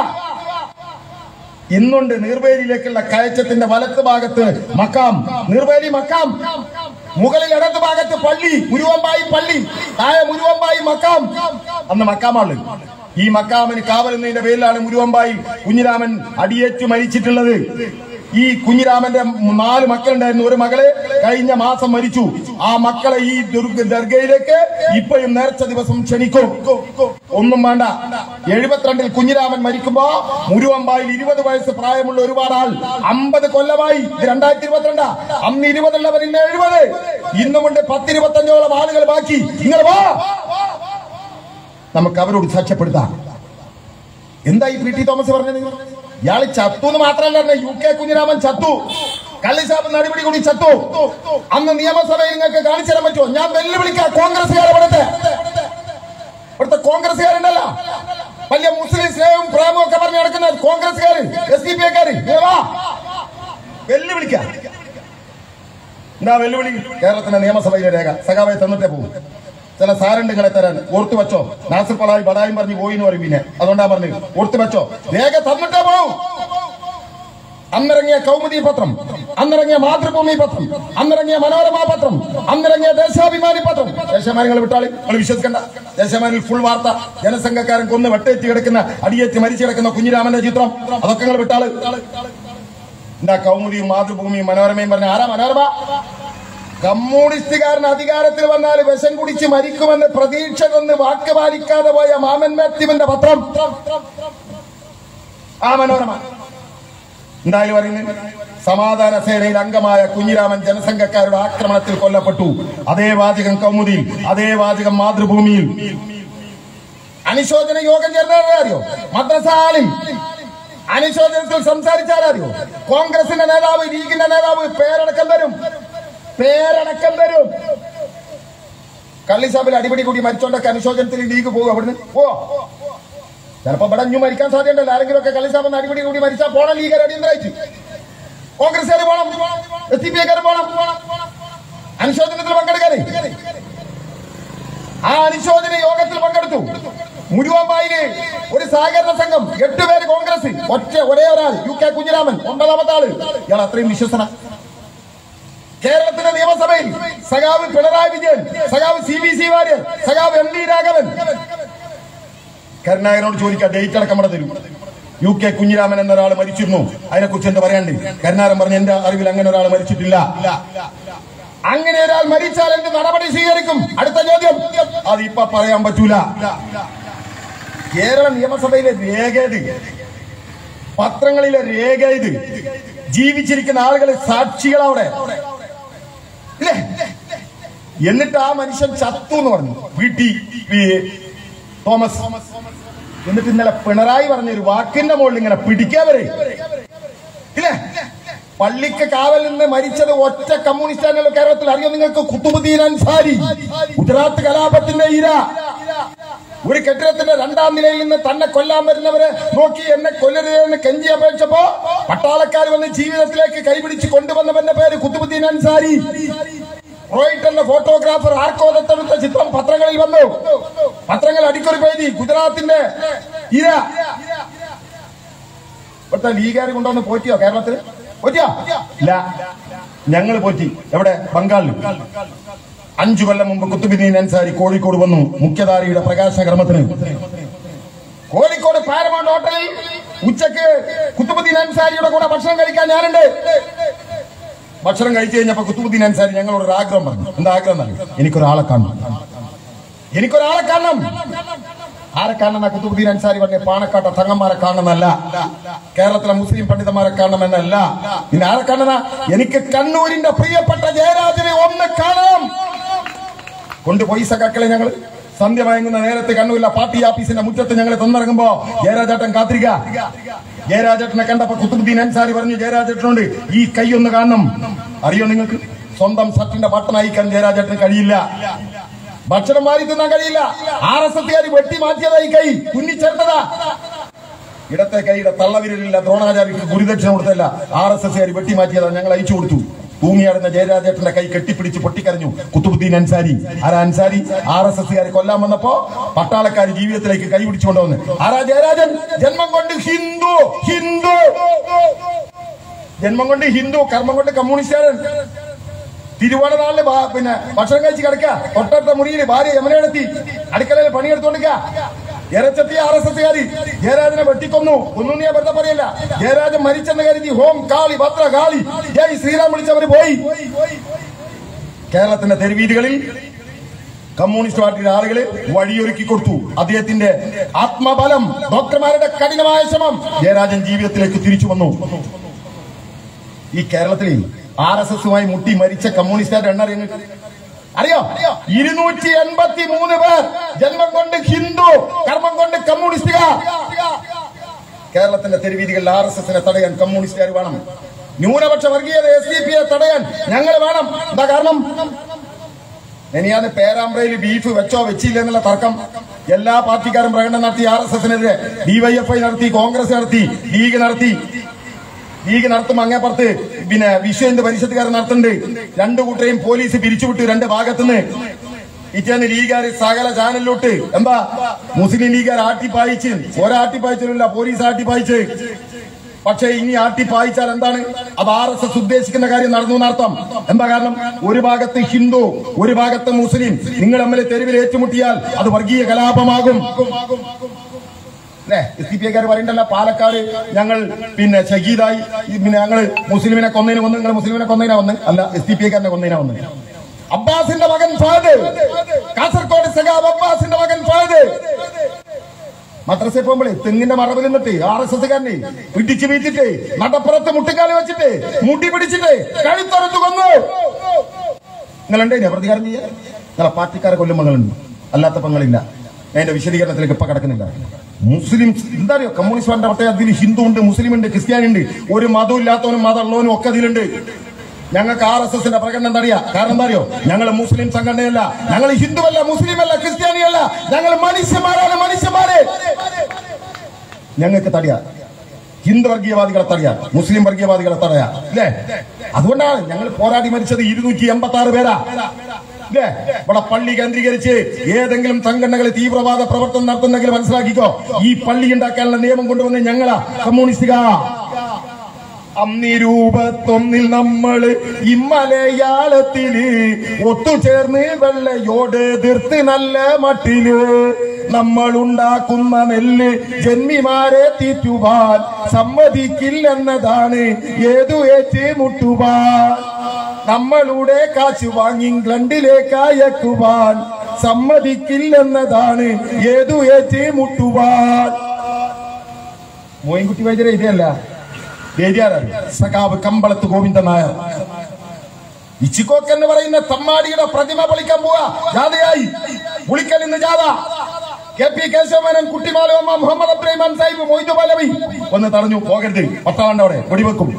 ഇന്നുണ്ട് നീർവേലിയിലേക്കുള്ള കയറ്റത്തിന്റെ വലത്ത് ഭാഗത്ത് മക്കാം നീർവേലി മക്കാം മുകളിൽ ഇടത് ഭാഗത്ത് പള്ളി മുരുവമ്പായി പള്ളി താഴെ മുരുവമ്പായി മക്കാം അന്ന് മക്കാമാണ് ഈ മക്കാമിന് കാവലുന്നതിന്റെ പേരിലാണ് മുരുവമ്പായി കുഞ്ഞിരാമൻ അടിയേറ്റു മരിച്ചിട്ടുള്ളത് ഈ കുഞ്ഞിരാമന്റെ നാല് മക്കളുണ്ടായിരുന്നു ഒരു മകള് കഴിഞ്ഞ മാസം മരിച്ചു ആ മക്കളെ ഈ ദുർഗ ദർഗയിലേക്ക് ഇപ്പോഴും നേർച്ച ദിവസം ക്ഷണിക്കും ഒന്നും വേണ്ട എഴുപത്തിരണ്ടിൽ കുഞ്ഞിരാമൻ മരിക്കുമ്പോ മുരുവമ്പായിൽ ഇരുപത് വയസ്സ് പ്രായമുള്ള ഒരുപാട് ആൾ അമ്പത് കൊല്ലമായി ഇത് രണ്ടായിരത്തി ഇരുപത്തിരണ്ടാ അന്ന് ഇരുപതുള്ളവർ ഇന്ന് എഴുപത് ഇന്നുമുണ്ട് പത്തിരുപത്തഞ്ചോളം ആളുകൾ ബാക്കി നിങ്ങൾ വാ നമുക്ക് അവരോട് സാക്ഷ്യപ്പെടുത്താം എന്താ ഈ പി ടി തോമസ് പറഞ്ഞത് ഇയാള് ചത്തു എന്ന് മാത്രമല്ല പറഞ്ഞത്. യു കെ കുഞ്ഞിരാമൻ ചത്തു കള്ളിസാബ് നടപടി കൂടി ചത്തു അന്ന് നിയമസഭയിൽ നിങ്ങൾക്ക് കാണിച്ചു തരാൻ പറ്റുമോ ഞാൻ വെല്ലുവിളിക്കാം കോൺഗ്രസ്സുകാരെ ഇവിടുത്തെ ഇവിടുത്തെ കോൺഗ്രസ്സുകാരുണ്ടല്ലോ വലിയ മുസ്ലിം സ്നേഹവും പ്രേമവും ഒക്കെ പറഞ്ഞ് നടക്കുന്ന കോൺഗ്രസ്സുകാർ എസ് ഡി പി ഐക്കാർ വെല്ലുവിളിക്കാം എന്താ വെല്ലുവിളി കേരളത്തിന്റെ നിയമസഭയിലെ രേഖ സഖാവായി തന്നിട്ടേ പോകും ചില സാരണ്ടുകളെ തരാൻ ഓർത്തു വെച്ചോ നാസിർ പളായി ബടായും പറഞ്ഞ് പോയി എന്ന് പറയും പിന്നെ അതുകൊണ്ടാ പറഞ്ഞു ഓർത്തു വെച്ചോ രേഖ തന്നിട്ടേ പോവും അന്നിറങ്ങിയ കൗമുദി പത്രം അന്നിറങ്ങിയ മാതൃഭൂമി പത്രം അന്നിറങ്ങിയ മനോരമ പത്രം അന്നിറങ്ങിയ ദേശാഭിമാനി പത്രം ദേശാഭിമാനികൾ വിട്ടാളി നിങ്ങൾ വിശ്വസിക്കണ്ട ദേശാഭിമാനിൽ ഫുൾ വാർത്ത ജനസംഘക്കാരൻ കൊന്ന് വെട്ടേറ്റ് കിടക്കുന്ന അടിയേറ്റ് മരിച്ചു കിടക്കുന്ന കുഞ്ഞിരാമന്റെ ചിത്രം അതൊക്കെ നിങ്ങൾ വിട്ടാള് എന്താ കൗമുദിയും മാതൃഭൂമിയും മനോരമയും പറഞ്ഞ ആരാ മനോരമ കമ്മ്യൂണിസ്റ്റുകാരൻ അധികാരത്തിൽ വന്നാൽ വിഷം കുടിച്ച് മരിക്കുമെന്ന് പ്രതീക്ഷ തന്ന് വാക്ക് പാലിക്കാതെ പോയ മാമൻ മാത്യുവിന്റെ പത്രം ആ മനോരമ എന്തായാലും പറയുന്നത് സമാധാന സേനയിൽ അംഗമായ കുഞ്ഞിരാമൻ ജനസംഘക്കാരുടെ ആക്രമണത്തിൽ കൊല്ലപ്പെട്ടു അതേ വാചകം കൗമുദിയിൽ അതേ വാചകം മാതൃഭൂമിയിൽ അനുശോചന യോഗം ചേർന്നറിയോ മദ്രസാലിൽ അനുശോചനത്തിൽ സംസാരിച്ചാലറിയോ കോൺഗ്രസിന്റെ നേതാവ് ലീഗിന്റെ നേതാവ് പേരടക്കം തരും പേരടക്കം തരും കള്ളിസാബിൽ അടിപിടി കൂടി മരിച്ചോണ്ടൊക്കെ അനുശോചനത്തിൽ ലീഗ് പോകും അവിടുന്ന് ഓ ചിലപ്പോ ഇവിടെ അഞ്ഞു മരിക്കാൻ സാധ്യതയുണ്ടല്ലോ ആരെങ്കിലും ഒക്കെ കളിസാബിന് അടിപിടി കൂടി മരിച്ചാൽ പോണം ലീഗർ അടിയന്തരായിട്ട് കോൺഗ്രസ്സുകാർ പോണം എസ് ഡി പി ഐക്കാർ പോണം അനുശോചനത്തിൽ പങ്കെടുക്കാനേ ആ അനുശോചന യോഗത്തിൽ പങ്കെടുത്തു മുരുവമ്പായില് ഒരു സഹകരണ സംഘം എട്ട് പേര് കോൺഗ്രസ് ഒറ്റ ഒരേ ഒരാൾ യു കെ കുഞ്ഞിരാമൻ ഒമ്പതാമത്തെ ആള് ഇയാൾ അത്രയും വിശ്വസന കേരളത്തിന്റെ നിയമസഭയിൽ സഖാവ് പിണറായി വിജയൻ സഖാവ് സി ബി സി വാര്യർ സഖാവ് എം ഡി രാഘവൻ കരുണാകരനോട് ചോദിക്കാം ഡേറ്റ് അടക്കം ഇവിടെ തരും യു കെ കുഞ്ഞിരാമൻ എന്ന ഒരാൾ മരിച്ചിരുന്നു അതിനെക്കുറിച്ച് എന്താ പറയാണ്ട് കരുണാകരൻ പറഞ്ഞ എന്റെ അറിവിൽ അങ്ങനെ ഒരാൾ മരിച്ചിട്ടില്ല അങ്ങനെ ഒരാൾ മരിച്ചാൽ എന്ത് നടപടി സ്വീകരിക്കും അടുത്ത ചോദ്യം അത് ഇപ്പൊ പറയാൻ പറ്റൂല കേരള നിയമസഭയിലെ രേഖ ഇത് പത്രങ്ങളിലെ രേഖ ഇത് ജീവിച്ചിരിക്കുന്ന ആളുകൾ സാക്ഷികളവിടെ ഇല്ലേ എന്നിട്ട് ആ മനുഷ്യൻ ചത്തു എന്ന് പറഞ്ഞു വി ടി വി തോമസ് എന്നിട്ട് ഇന്നലെ പിണറായി പറഞ്ഞ ഒരു വാക്കിന്റെ മുകളിൽ ഇങ്ങനെ പിടിക്കാവരെ ഇല്ലേ പള്ളിക്ക് കാവൽ നിന്ന് മരിച്ചത് ഒറ്റ കമ്മ്യൂണിസ്റ്റാണല്ലോ കേരളത്തിൽ അറിയോ നിങ്ങൾക്ക് കുത്തുബുദ്ദീൻ അൻസാരി ഗുജറാത്ത് കലാപത്തിന്റെ ഇര ഒരു കെട്ടിടത്തിന്റെ രണ്ടാം നിലയിൽ നിന്ന് തന്നെ കൊല്ലാൻ വരുന്നവരെ നോക്കി എന്നെ കൊല്ലരുതെന്ന് കെഞ്ചി അപേക്ഷിച്ചപ്പോ പട്ടാളക്കാർ വന്ന് ജീവിതത്തിലേക്ക് കൈപിടിച്ച് കൊണ്ടുവന്നവന്റെ പേര് കുത്തുബുദ്ദീൻ അൻസാരി റോയിറ്റ് എന്ന ഫോട്ടോഗ്രാഫർ ആർക്കോ ദത്തെടുത്ത ചിത്രം പത്രങ്ങളിൽ വന്നു പത്രങ്ങൾ അടിക്കുറി എഴുതി ഗുജറാത്തിന്റെ ഇര ഇവിടുത്തെ ലീഗുകാർ കൊണ്ടുവന്ന് പോറ്റിയോ കേരളത്തിൽ പോറ്റിയോ ഇല്ല ഞങ്ങൾ പോറ്റി എവിടെ ബംഗാളിൽ അഞ്ചു കൊല്ലം മുമ്പ് കുത്തുബുദ്ദീൻ അൻസാരി കോഴിക്കോട് വന്നു മുഖ്യധാരയുടെ പ്രകാശന കർമ്മത്തിന് കോഴിക്കോട് പാരമൗണ്ട് ഹോട്ടലിൽ ഉച്ചക്ക് കുത്തുബുദ്ദീൻ അൻസാരിയുടെ കൂടെ ഭക്ഷണം കഴിക്കാൻ ഞാനുണ്ട് ഭക്ഷണം കഴിച്ചു കഴിഞ്ഞപ്പോ കുത്തുബുദ്ദീൻ അൻസാരി ഞങ്ങളോട് ഒരു ആഗ്രഹം പറഞ്ഞു എന്താ ആഗ്രഹം എന്നറിയോ എനിക്കൊരാളെ കാണണം എനിക്കൊരാളെ കാണണം ആരെ കാണുന്ന കുത്തുബുദ്ദീൻ അൻസാരി പറഞ്ഞ പാണക്കാട്ട തങ്ങന്മാരെ കാണണമെന്നല്ല കേരളത്തിലെ മുസ്ലിം പണ്ഡിതന്മാരെ കാണണമെന്നല്ല പിന്നെ ആരെ കാണുന്ന എനിക്ക് കണ്ണൂരിന്റെ പ്രിയപ്പെട്ട ജയരാജനെ ഒന്ന് കാണാം കൊണ്ടുപോയി സഖാക്കളെ ഞങ്ങൾ സന്ധ്യ മയങ്ങുന്ന നേരത്തെ കണ്ണൂരിലെ പാർട്ടി ഓഫീസിന്റെ മുറ്റത്ത് ഞങ്ങൾ തന്നിറങ്ങുമ്പോ ജയരാജേട്ടൻ കാത്തിരിക്ക ജയരാജേട്ടനെ കണ്ടപ്പോ കുത്തുബുദ്ദീൻ അൻസാരി പറഞ്ഞു ജയരാജേട്ടനോട് ഈ കൈ ഒന്ന് കാണണം അറിയോ നിങ്ങൾക്ക് സ്വന്തം ഷർട്ടിന്റെ ബട്ടൺ അയക്കാൻ ജയരാജേട്ടന് കഴിയില്ല ഭക്ഷണം മാറി തിന്നാൻ കഴിയില്ല ആർ എസ് എസ്കാരി വെട്ടി മാറ്റിയതായി കൈ കുന്നിച്ചേർത്തതാ ഇടത്തെ കൈയുടെ തള്ളവിരലില്ല ദ്രോണാചാര്യക്ക് ഗുരുദക്ഷിണ കൊടുത്തല്ല ആർ എസ് എസ് വെട്ടി മാറ്റിയതാ ഞങ്ങൾ അയച്ചു കൊടുത്തു തൂങ്ങിയാടുന്ന ജയരാജേട്ടന്റെ കൈ കെട്ടിപ്പിടിച്ച് പൊട്ടിക്കരഞ്ഞു കുത്തുബുദ്ദീൻ അൻസാരി ആരാ അൻസാരി ആർ എസ് എസ് കൊല്ലാൻ വന്നപ്പോ പട്ടാളക്കാർ ജീവിതത്തിലേക്ക് കൈ പിടിച്ചുകൊണ്ടുവന്ന് ആരാ ജയരാജൻ ജന്മം കൊണ്ട് ഹിന്ദു ഹിന്ദു ജന്മം കൊണ്ട് ഹിന്ദു കർമ്മം കൊണ്ട് കമ്മ്യൂണിസ്റ്റുകാരൻ തിരുവോണ നാളില് ബാ- പിന്നെ ഭക്ഷണം കഴിച്ച് കിടക്ക തൊട്ടടുത്ത മുറിയിൽ ഭാര്യ യമനയെത്തി അടുക്കളയിൽ പണിയെടുത്തോണ്ടിക്ക ഇരച്ചെത്തി ആർ എസ് എസ്കാരി ജയരാജനെ വെട്ടിക്കൊന്നു ഒന്നും ഞാൻ വെറുതെ പറയല്ല ജയരാജൻ മരിച്ചെന്ന് കരുതി ഹോം കാളി ഭദ്ര കാളി ജയ് ശ്രീറാം വിളിച്ചവര് പോയി കേരളത്തിന്റെ തെരുവീതികളിൽ കമ്മ്യൂണിസ്റ്റ് പാർട്ടിയുടെ ആളുകൾ വഴിയൊരുക്കി കൊടുത്തു അദ്ദേഹത്തിന്റെ ആത്മബലം ഡോക്ടർമാരുടെ കഠിനമായ ശ്രമം ജയരാജൻ ജീവിതത്തിലേക്ക് തിരിച്ചു വന്നു ഈ കേരളത്തിൽ ആർ എസ് എസുമായി മുട്ടി മരിച്ച കമ്മ്യൂണിസ്റ്റുകാരുടെ എണ്ണ അറിയുന്നത് അറിയോ ഇരുന്നൂറ്റി എൺപത്തി മൂന്ന് പേർ ജന്മം കൊണ്ട് ഹിന്ദു കർമ്മം കൊണ്ട് കമ്മ്യൂണിസ്റ്റുകാർ കേരളത്തിന്റെ തെരുവീതികളിൽ ആർ എസ് എസിനെ തടയാൻ കമ്മ്യൂണിസ്റ്റുകാർ വേണം ന്യൂനപക്ഷ വർഗീയത എസ് ഡി പിയെ തടയാൻ ഞങ്ങൾ വേണം എന്താ കാരണം ഇനിയാന്ന് പേരാമ്പ്രയിൽ ബീഫ് വെച്ചോ വെച്ചില്ല എന്നുള്ള തർക്കം എല്ലാ പാർട്ടിക്കാരും പ്രകടനം നടത്തി ആർ എസ് എസിനെതിരെ ഡിവൈഎഫ്ഐ നടത്തി കോൺഗ്രസ് നടത്തി ലീഗ് നടത്തി ലീഗ് നടത്തും അങ്ങേപ്പുറത്ത് പിന്നെ വിശ്വ ഹിന്ദു പരിഷത്തുകാരൻ നടത്തുന്നുണ്ട് രണ്ടു കൂട്ടരെയും പോലീസ് പിരിച്ചുവിട്ടു രണ്ട് ഭാഗത്തുനിന്ന് ഇറ്റേന്ന് ലീഗുകാർ സകല ചാനലിലോട്ട് എന്താ മുസ്ലിം ലീഗുകാർ ആട്ടിപ്പായിച്ച് ഒരാട്ടിപ്പായിച്ചില്ല പോലീസ് ആട്ടിപ്പായിച്ച് പക്ഷേ ഇനി ആട്ടിപ്പായിച്ചാൽ എന്താണ് അത് ആർ എസ് എസ് ഉദ്ദേശിക്കുന്ന കാര്യം നടന്നു എന്നർത്ഥം എന്താ കാരണം ഒരു ഭാഗത്ത് ഹിന്ദു ഒരു ഭാഗത്ത് മുസ്ലിം നിങ്ങൾ തമ്മിൽ തെരുവിൽ ഏറ്റുമുട്ടിയാൽ അത് വർഗീയ കലാപമാകും അല്ലെ എസ് ഡി പി ക്കാർ പറയണ്ടല്ല പാലക്കാട് ഞങ്ങൾ പിന്നെ ഷഹീദായി ഈ പിന്നെ ഞങ്ങൾ മുസ്ലിമിനെ കൊന്നതിന് വന്ന് നിങ്ങൾ മുസ്ലിമിനെ കൊന്നതിനാ വന്ന് അല്ല എസ് ഡി പി ക്കാരനെ കൊന്നതിനാ വന്ന് അബ്ബാസിന്റെ മകൻ ഫാദ് കാസർഗോഡ് സഖാബ് അബ്ബാസിന്റെ മകൻ ഫാദ് മദ്രസയിൽ പോകുമ്പോഴേ തെങ്ങിന്റെ മറവിൽ നിന്നിട്ട് ആർ എസ് എസ് കാരനെ പിടിച്ചു വീട്ടിട്ട് നടപ്പുറത്ത് മുട്ടിക്കാലി വെച്ചിട്ട് മുട്ടി പിടിച്ചിട്ട് കഴുത്തറുത്ത് കൊന്നു നിങ്ങളുണ്ടേ പ്രതികാരം ചെയ്യാൻ നിങ്ങളെ പാർട്ടിക്കാരെ കൊല്ലുമ്പങ്ങളുണ്ട് അല്ലാത്ത പങ്ങളില്ല ഞാൻ അതിന്റെ വിശദീകരണത്തിലേക്ക് ഇപ്പൊ കിടക്കുന്നില്ല മുസ്ലിം എന്താ അറിയോ കമ്മ്യൂണിസ്റ്റ് പാർട്ടിയുടെ പ്രത്യേക അതിൽ ഹിന്ദു ഉണ്ട് മുസ്ലിം ഉണ്ട് ക്രിസ്ത്യാനി ഉണ്ട് ഒരു മതം ഇല്ലാത്തവനും മതമുള്ളവനും ഒക്കെ അതിലുണ്ട് ഞങ്ങൾക്ക് ആർ എസ് എസിന്റെ പ്രകടനം എന്താ അറിയാ കാരണം എന്താ അറിയോ ഞങ്ങൾ മുസ്ലിം സംഘടനയല്ല ഞങ്ങൾ ഹിന്ദുവല്ല മുസ്ലിം അല്ല ക്രിസ്ത്യാനിയല്ല ഞങ്ങൾ മനുഷ്യന്മാരാണ് മനുഷ്യന്മാരെ ഞങ്ങൾക്ക് തടയാ ഹിന്ദു വർഗീയവാദികളെ തടയാ മുസ്ലിം വർഗീയവാദികളെ തടയാ അല്ലേ അതുകൊണ്ടാണ് ഞങ്ങൾ പോരാടി മരിച്ചത് ഇരുന്നൂറ്റി എൺപത്തി ആറ് പേരാ അല്ലേ ഇവിടെ പള്ളി കേന്ദ്രീകരിച്ച് ഏതെങ്കിലും സംഘടനകൾ തീവ്രവാദ പ്രവർത്തനം നടത്തുന്നെങ്കിൽ മനസ്സിലാക്കിക്കോ ഈ പള്ളി ഉണ്ടാക്കാനുള്ള നിയമം കൊണ്ടുവന്ന് ഞങ്ങളാ കമ്മ്യൂണിസ്റ്റുകാർ അന്നിരൂപത്തൊന്നിൽ നമ്മള് ഇമ്മലയാളത്തില് ഒത്തുചേർന്ന് വെള്ളയോട് എതിർത്ത് നല്ല മട്ടില് നമ്മൾ ഉണ്ടാക്കുന്ന നെല്ല് ജന്മിമാരെ തീറ്റുവാൻ സമ്മതിക്കില്ലെന്നതാണ് ഏതു ഏറ്റ് മുട്ടുവാൻ നമ്മളുടെ കാശ് വാങ്ങി ഇംഗ്ലണ്ടിലേക്ക് അയക്കുവാൻ സമ്മതിക്കില്ലെന്നതാണ് ഏതു ഏറ്റ് മുട്ടുവാൻ മോയിൻകുട്ടി വൈദ്യരെ ഇതല്ല എഴുതിയാരാണ് സഖാവ് കമ്പളത്ത് ഗോവിന്ദൻ നായർ ഇച്ചിക്കോക്ക് എന്ന് പറയുന്ന തമ്മാടിയുടെ പ്രതിമ പൊളിക്കാൻ പോവാ ജാഥയായി പുളിക്കൽ ഇന്ന് ജാഥ കെ പി കേശവമേനൻ കുട്ടിമാലോമ മുഹമ്മദ് അബ്രഹിമാൻ സാഹിബ് മൊയ്തു പലവി ഒന്ന് തടഞ്ഞു പോകരുത് പത്താണ്ട് അവിടെ വെടിവെക്കും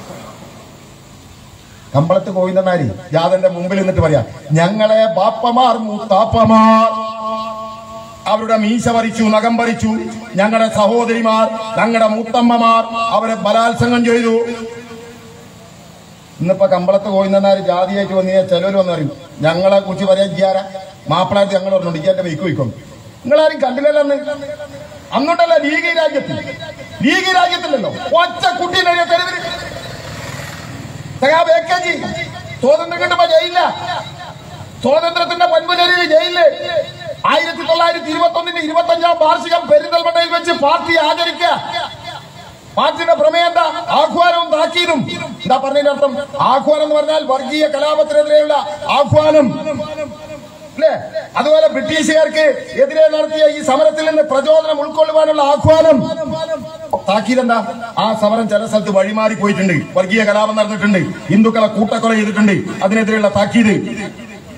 കമ്പളത്ത് ഗോവിന്ദൻ നായർ ജാഥന്റെ മുമ്പിൽ നിന്നിട്ട് പറയാ ഞങ്ങളെ ബാപ്പമാർ മൂത്താപ്പമാർ അവരുടെ മീശ പറിച്ചു നഖം പറിച്ചു ഞങ്ങളുടെ സഹോദരിമാർ ഞങ്ങളുടെ മുത്തമ്മമാർ അവരെ ബലാത്സംഗം ചെയ്തു ഇന്നിപ്പോ കമ്പളത്ത് കോയിന്നാര് ജാതിയായിട്ട് വന്നു ചിലവർ വന്ന് പറയും ഞങ്ങളെ കുറിച്ച് പറയാൻ ഇജ്ജാര മാപ്പിളായിട്ട് ഞങ്ങൾ പറഞ്ഞുണ്ട് ഇജ്ജാന്റെ വെയ്ക്ക് വയ്ക്കും നിങ്ങളാരും കണ്ടില്ലല്ലോ അന്ന് അന്നോട്ടല്ല ലീഗ് ഈ രാജ്യത്ത് ലീഗ് ഈ രാജ്യത്തില്ലല്ലോ ഒറ്റ കുട്ടീനെ തെരുവിൽ സഖാബ് എ കെ ജി സ്വാതന്ത്ര്യം കിട്ടുമ്പോ ജയിലില്ല സ്വാതന്ത്ര്യത്തിന്റെ പൊൻപുലരിൽ ജയിലില് ആയിരത്തി തൊള്ളായിരത്തി ഇരുപത്തി ഒന്നിന്റെ ഇരുപത്തി അഞ്ചാം വാർഷികം പെരിന്തൽമണ്ണയിൽ വെച്ച് പാർട്ടി ആചരിക്കുക പാർട്ടിയുടെ പ്രമേയം എന്താ ആഹ്വാനവും താക്കീതും എന്താ പറഞ്ഞതിന്റെ അർത്ഥം ആഹ്വാനം എന്ന് പറഞ്ഞാൽ വർഗീയ കലാപത്തിനെതിരെയുള്ള ആഹ്വാനം അല്ലേ അതുപോലെ ബ്രിട്ടീഷുകാർക്ക് എതിരെ നടത്തിയ ഈ സമരത്തിൽ നിന്ന് പ്രചോദനം ഉൾക്കൊള്ളുവാനുള്ള ആഹ്വാനം താക്കീതെന്താ ആ സമരം ചില സ്ഥലത്ത് വഴിമാറി പോയിട്ടുണ്ട് വർഗീയ കലാപം നടന്നിട്ടുണ്ട് ഹിന്ദുക്കളെ കൂട്ടക്കൊല ചെയ്തിട്ടുണ്ട് അതിനെതിരെയുള്ള താക്കീത്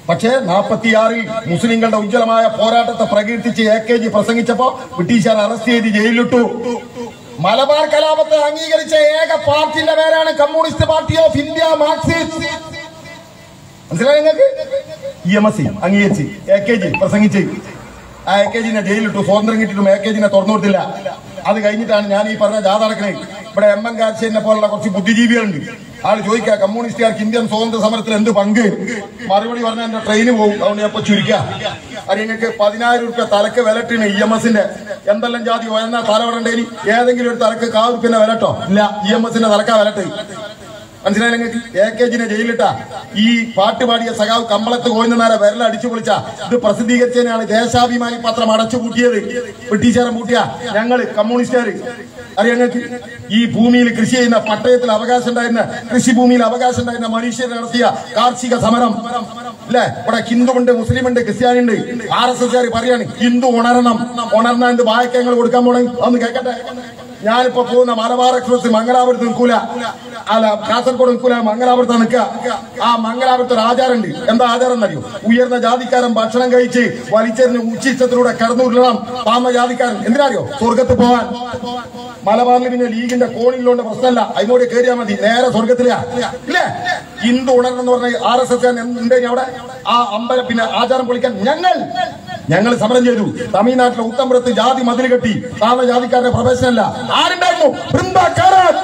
പക്ഷേ നാൽപ്പത്തിയാറിൽ മുസ്ലിങ്ങളുടെ ഉജ്ജ്വലമായ പോരാട്ടത്തെ പ്രകീർത്തിച്ച് എ കെ ജി പ്രസംഗിച്ചപ്പോ ബ്രിട്ടീഷുകാർ അറസ്റ്റ് ചെയ്ത് ജയിലിലിട്ടു മലബാർ കലാപത്തെ അംഗീകരിച്ച ഏക പാർട്ടിയുടെ പേരാണ് Communist Party of India Marxist മനസ്സിലായി നിങ്ങൾക്ക് ഇ എം എസ് സി അംഗീകരിച്ച് എ കെ ജി പ്രസംഗിച്ച് ആ എ കെ ജിനെ ജയിലിട്ടു സ്വാതന്ത്ര്യം കിട്ടിയിട്ടും എ കെ ജിനെ തുറന്നു കൊടുത്തില്ല അത് കഴിഞ്ഞിട്ടാണ് ഞാൻ ഈ പറഞ്ഞ ജാഥ നടക്കുന്നത് ഇവിടെ എം എൻ കാർച്ചേനെ പോലുള്ള കുറച്ച് ബുദ്ധിജീവികളുണ്ട് ആള് ചോദിക്കുക കമ്മ്യൂണിസ്റ്റുകാർക്ക് ഇന്ത്യൻ സ്വാതന്ത്ര്യ സമരത്തിൽ എന്ത് പങ്ക് മറുപടി പറഞ്ഞാൽ എന്റെ ട്രെയിന് പോകും അതുകൊണ്ട് ഞാൻ ഇപ്പൊ ചുരുക്കുക അത് നിങ്ങൾക്ക് പതിനായിരം റുപ്യ തലക്ക് വിലട്ടിന് ഇ എം എസിന്റെ എന്തെല്ലാം ജാതി ഉയർന്ന തലവടണ്ടേനി ഏതെങ്കിലും ഒരു തലക്ക് കാവുപ്പിന്റെ വിലട്ടോ ഇല്ല ഇ എം എസിന്റെ തലക്കാ വിലട്ട് മനസ്സിലായി നിങ്ങൾക്ക് എ കെ ജിനെ ജയിലിട്ട ഈ പാട്ട് പാടിയ സഖാവ് കമ്പളത്ത് കോയിന്നാരെ വിരൽ അടിച്ചു പൊളിച്ച ഇത് പ്രസിദ്ധീകരിച്ചതിനാണ് ദേശാഭിമാനി പത്രം അടച്ചു പൂട്ടിയത് ബ്രിട്ടീഷുകാരെ പൂട്ടിയ ഞങ്ങള് കമ്മ്യൂണിസ്റ്റുകാര് അറിയാം നിങ്ങൾക്ക് ഈ ഭൂമിയിൽ കൃഷി ചെയ്യുന്ന പട്ടയത്തിൽ അവകാശം ഉണ്ടായിരുന്ന കൃഷിഭൂമിയിൽ അവകാശം ഉണ്ടായിരുന്ന മനുഷ്യർ നടത്തിയ കാർഷിക സമരം അല്ലെ ഇവിടെ ഹിന്ദുവുണ്ട് മുസ്ലിമുണ്ട് ക്രിസ്ത്യാനിയുണ്ട് ആർ എസ് എസ് പറയാണ് ഹിന്ദു ഉണരണം ഉണർന്ന എന്ത് വായക്കങ്ങൾ കൊടുക്കാൻ പോണേ ഒന്ന് കേൾക്കട്ടെ ഞാനിപ്പോ പോകുന്ന മലബാർ എക്സ്പ്രസ് മംഗലാപുരത്ത് നിൽക്കൂല അല്ല കാസർഗോഡ് നിൽക്കൂല മംഗലാപുരത്ത് നിൽക്കുക ആ മംഗലാപുരത്ത് ഒരു ആചാരമുണ്ട് എന്താ ആചാരം എന്നറിയോ ഉയർന്ന ജാതിക്കാരൻ ഭക്ഷണം കഴിച്ച് വലിച്ചെറിഞ്ഞ് ഉച്ചിഷ്ടത്തിലൂടെ കടന്നുരുളണം താമ ജാതിക്കാരൻ എന്തിനറിയോ സ്വർഗത്ത് പോവാൻ മലബാറിൽ പിന്നെ ലീഗിന്റെ കോണിലുകൊണ്ട് പ്രശ്നമല്ല അതിനോട് കയറിയാൽ മതി നേരെ സ്വർഗത്തിലാ ഇല്ലേ ഹിന്ദു ഉണർന്ന് എന്ന് പറഞ്ഞ ആർ എസ് എസ് ഉണ്ടെങ്കിൽ അവിടെ ആ അമ്പല പിന്നെ ആചാരം പൊളിക്കാൻ ഞങ്ങൾ ഞങ്ങൾ സമരം ചെയ്തു തമിഴ്നാട്ടിലെ ഉത്തമ്പുരത്ത് ജാതി മതിൽ കെട്ടി താഴ്ന്ന ജാതിക്കാരുടെ പ്രവേശനമല്ല ആരുണ്ടായിരുന്നു ബൃന്ദാക്കാരൻ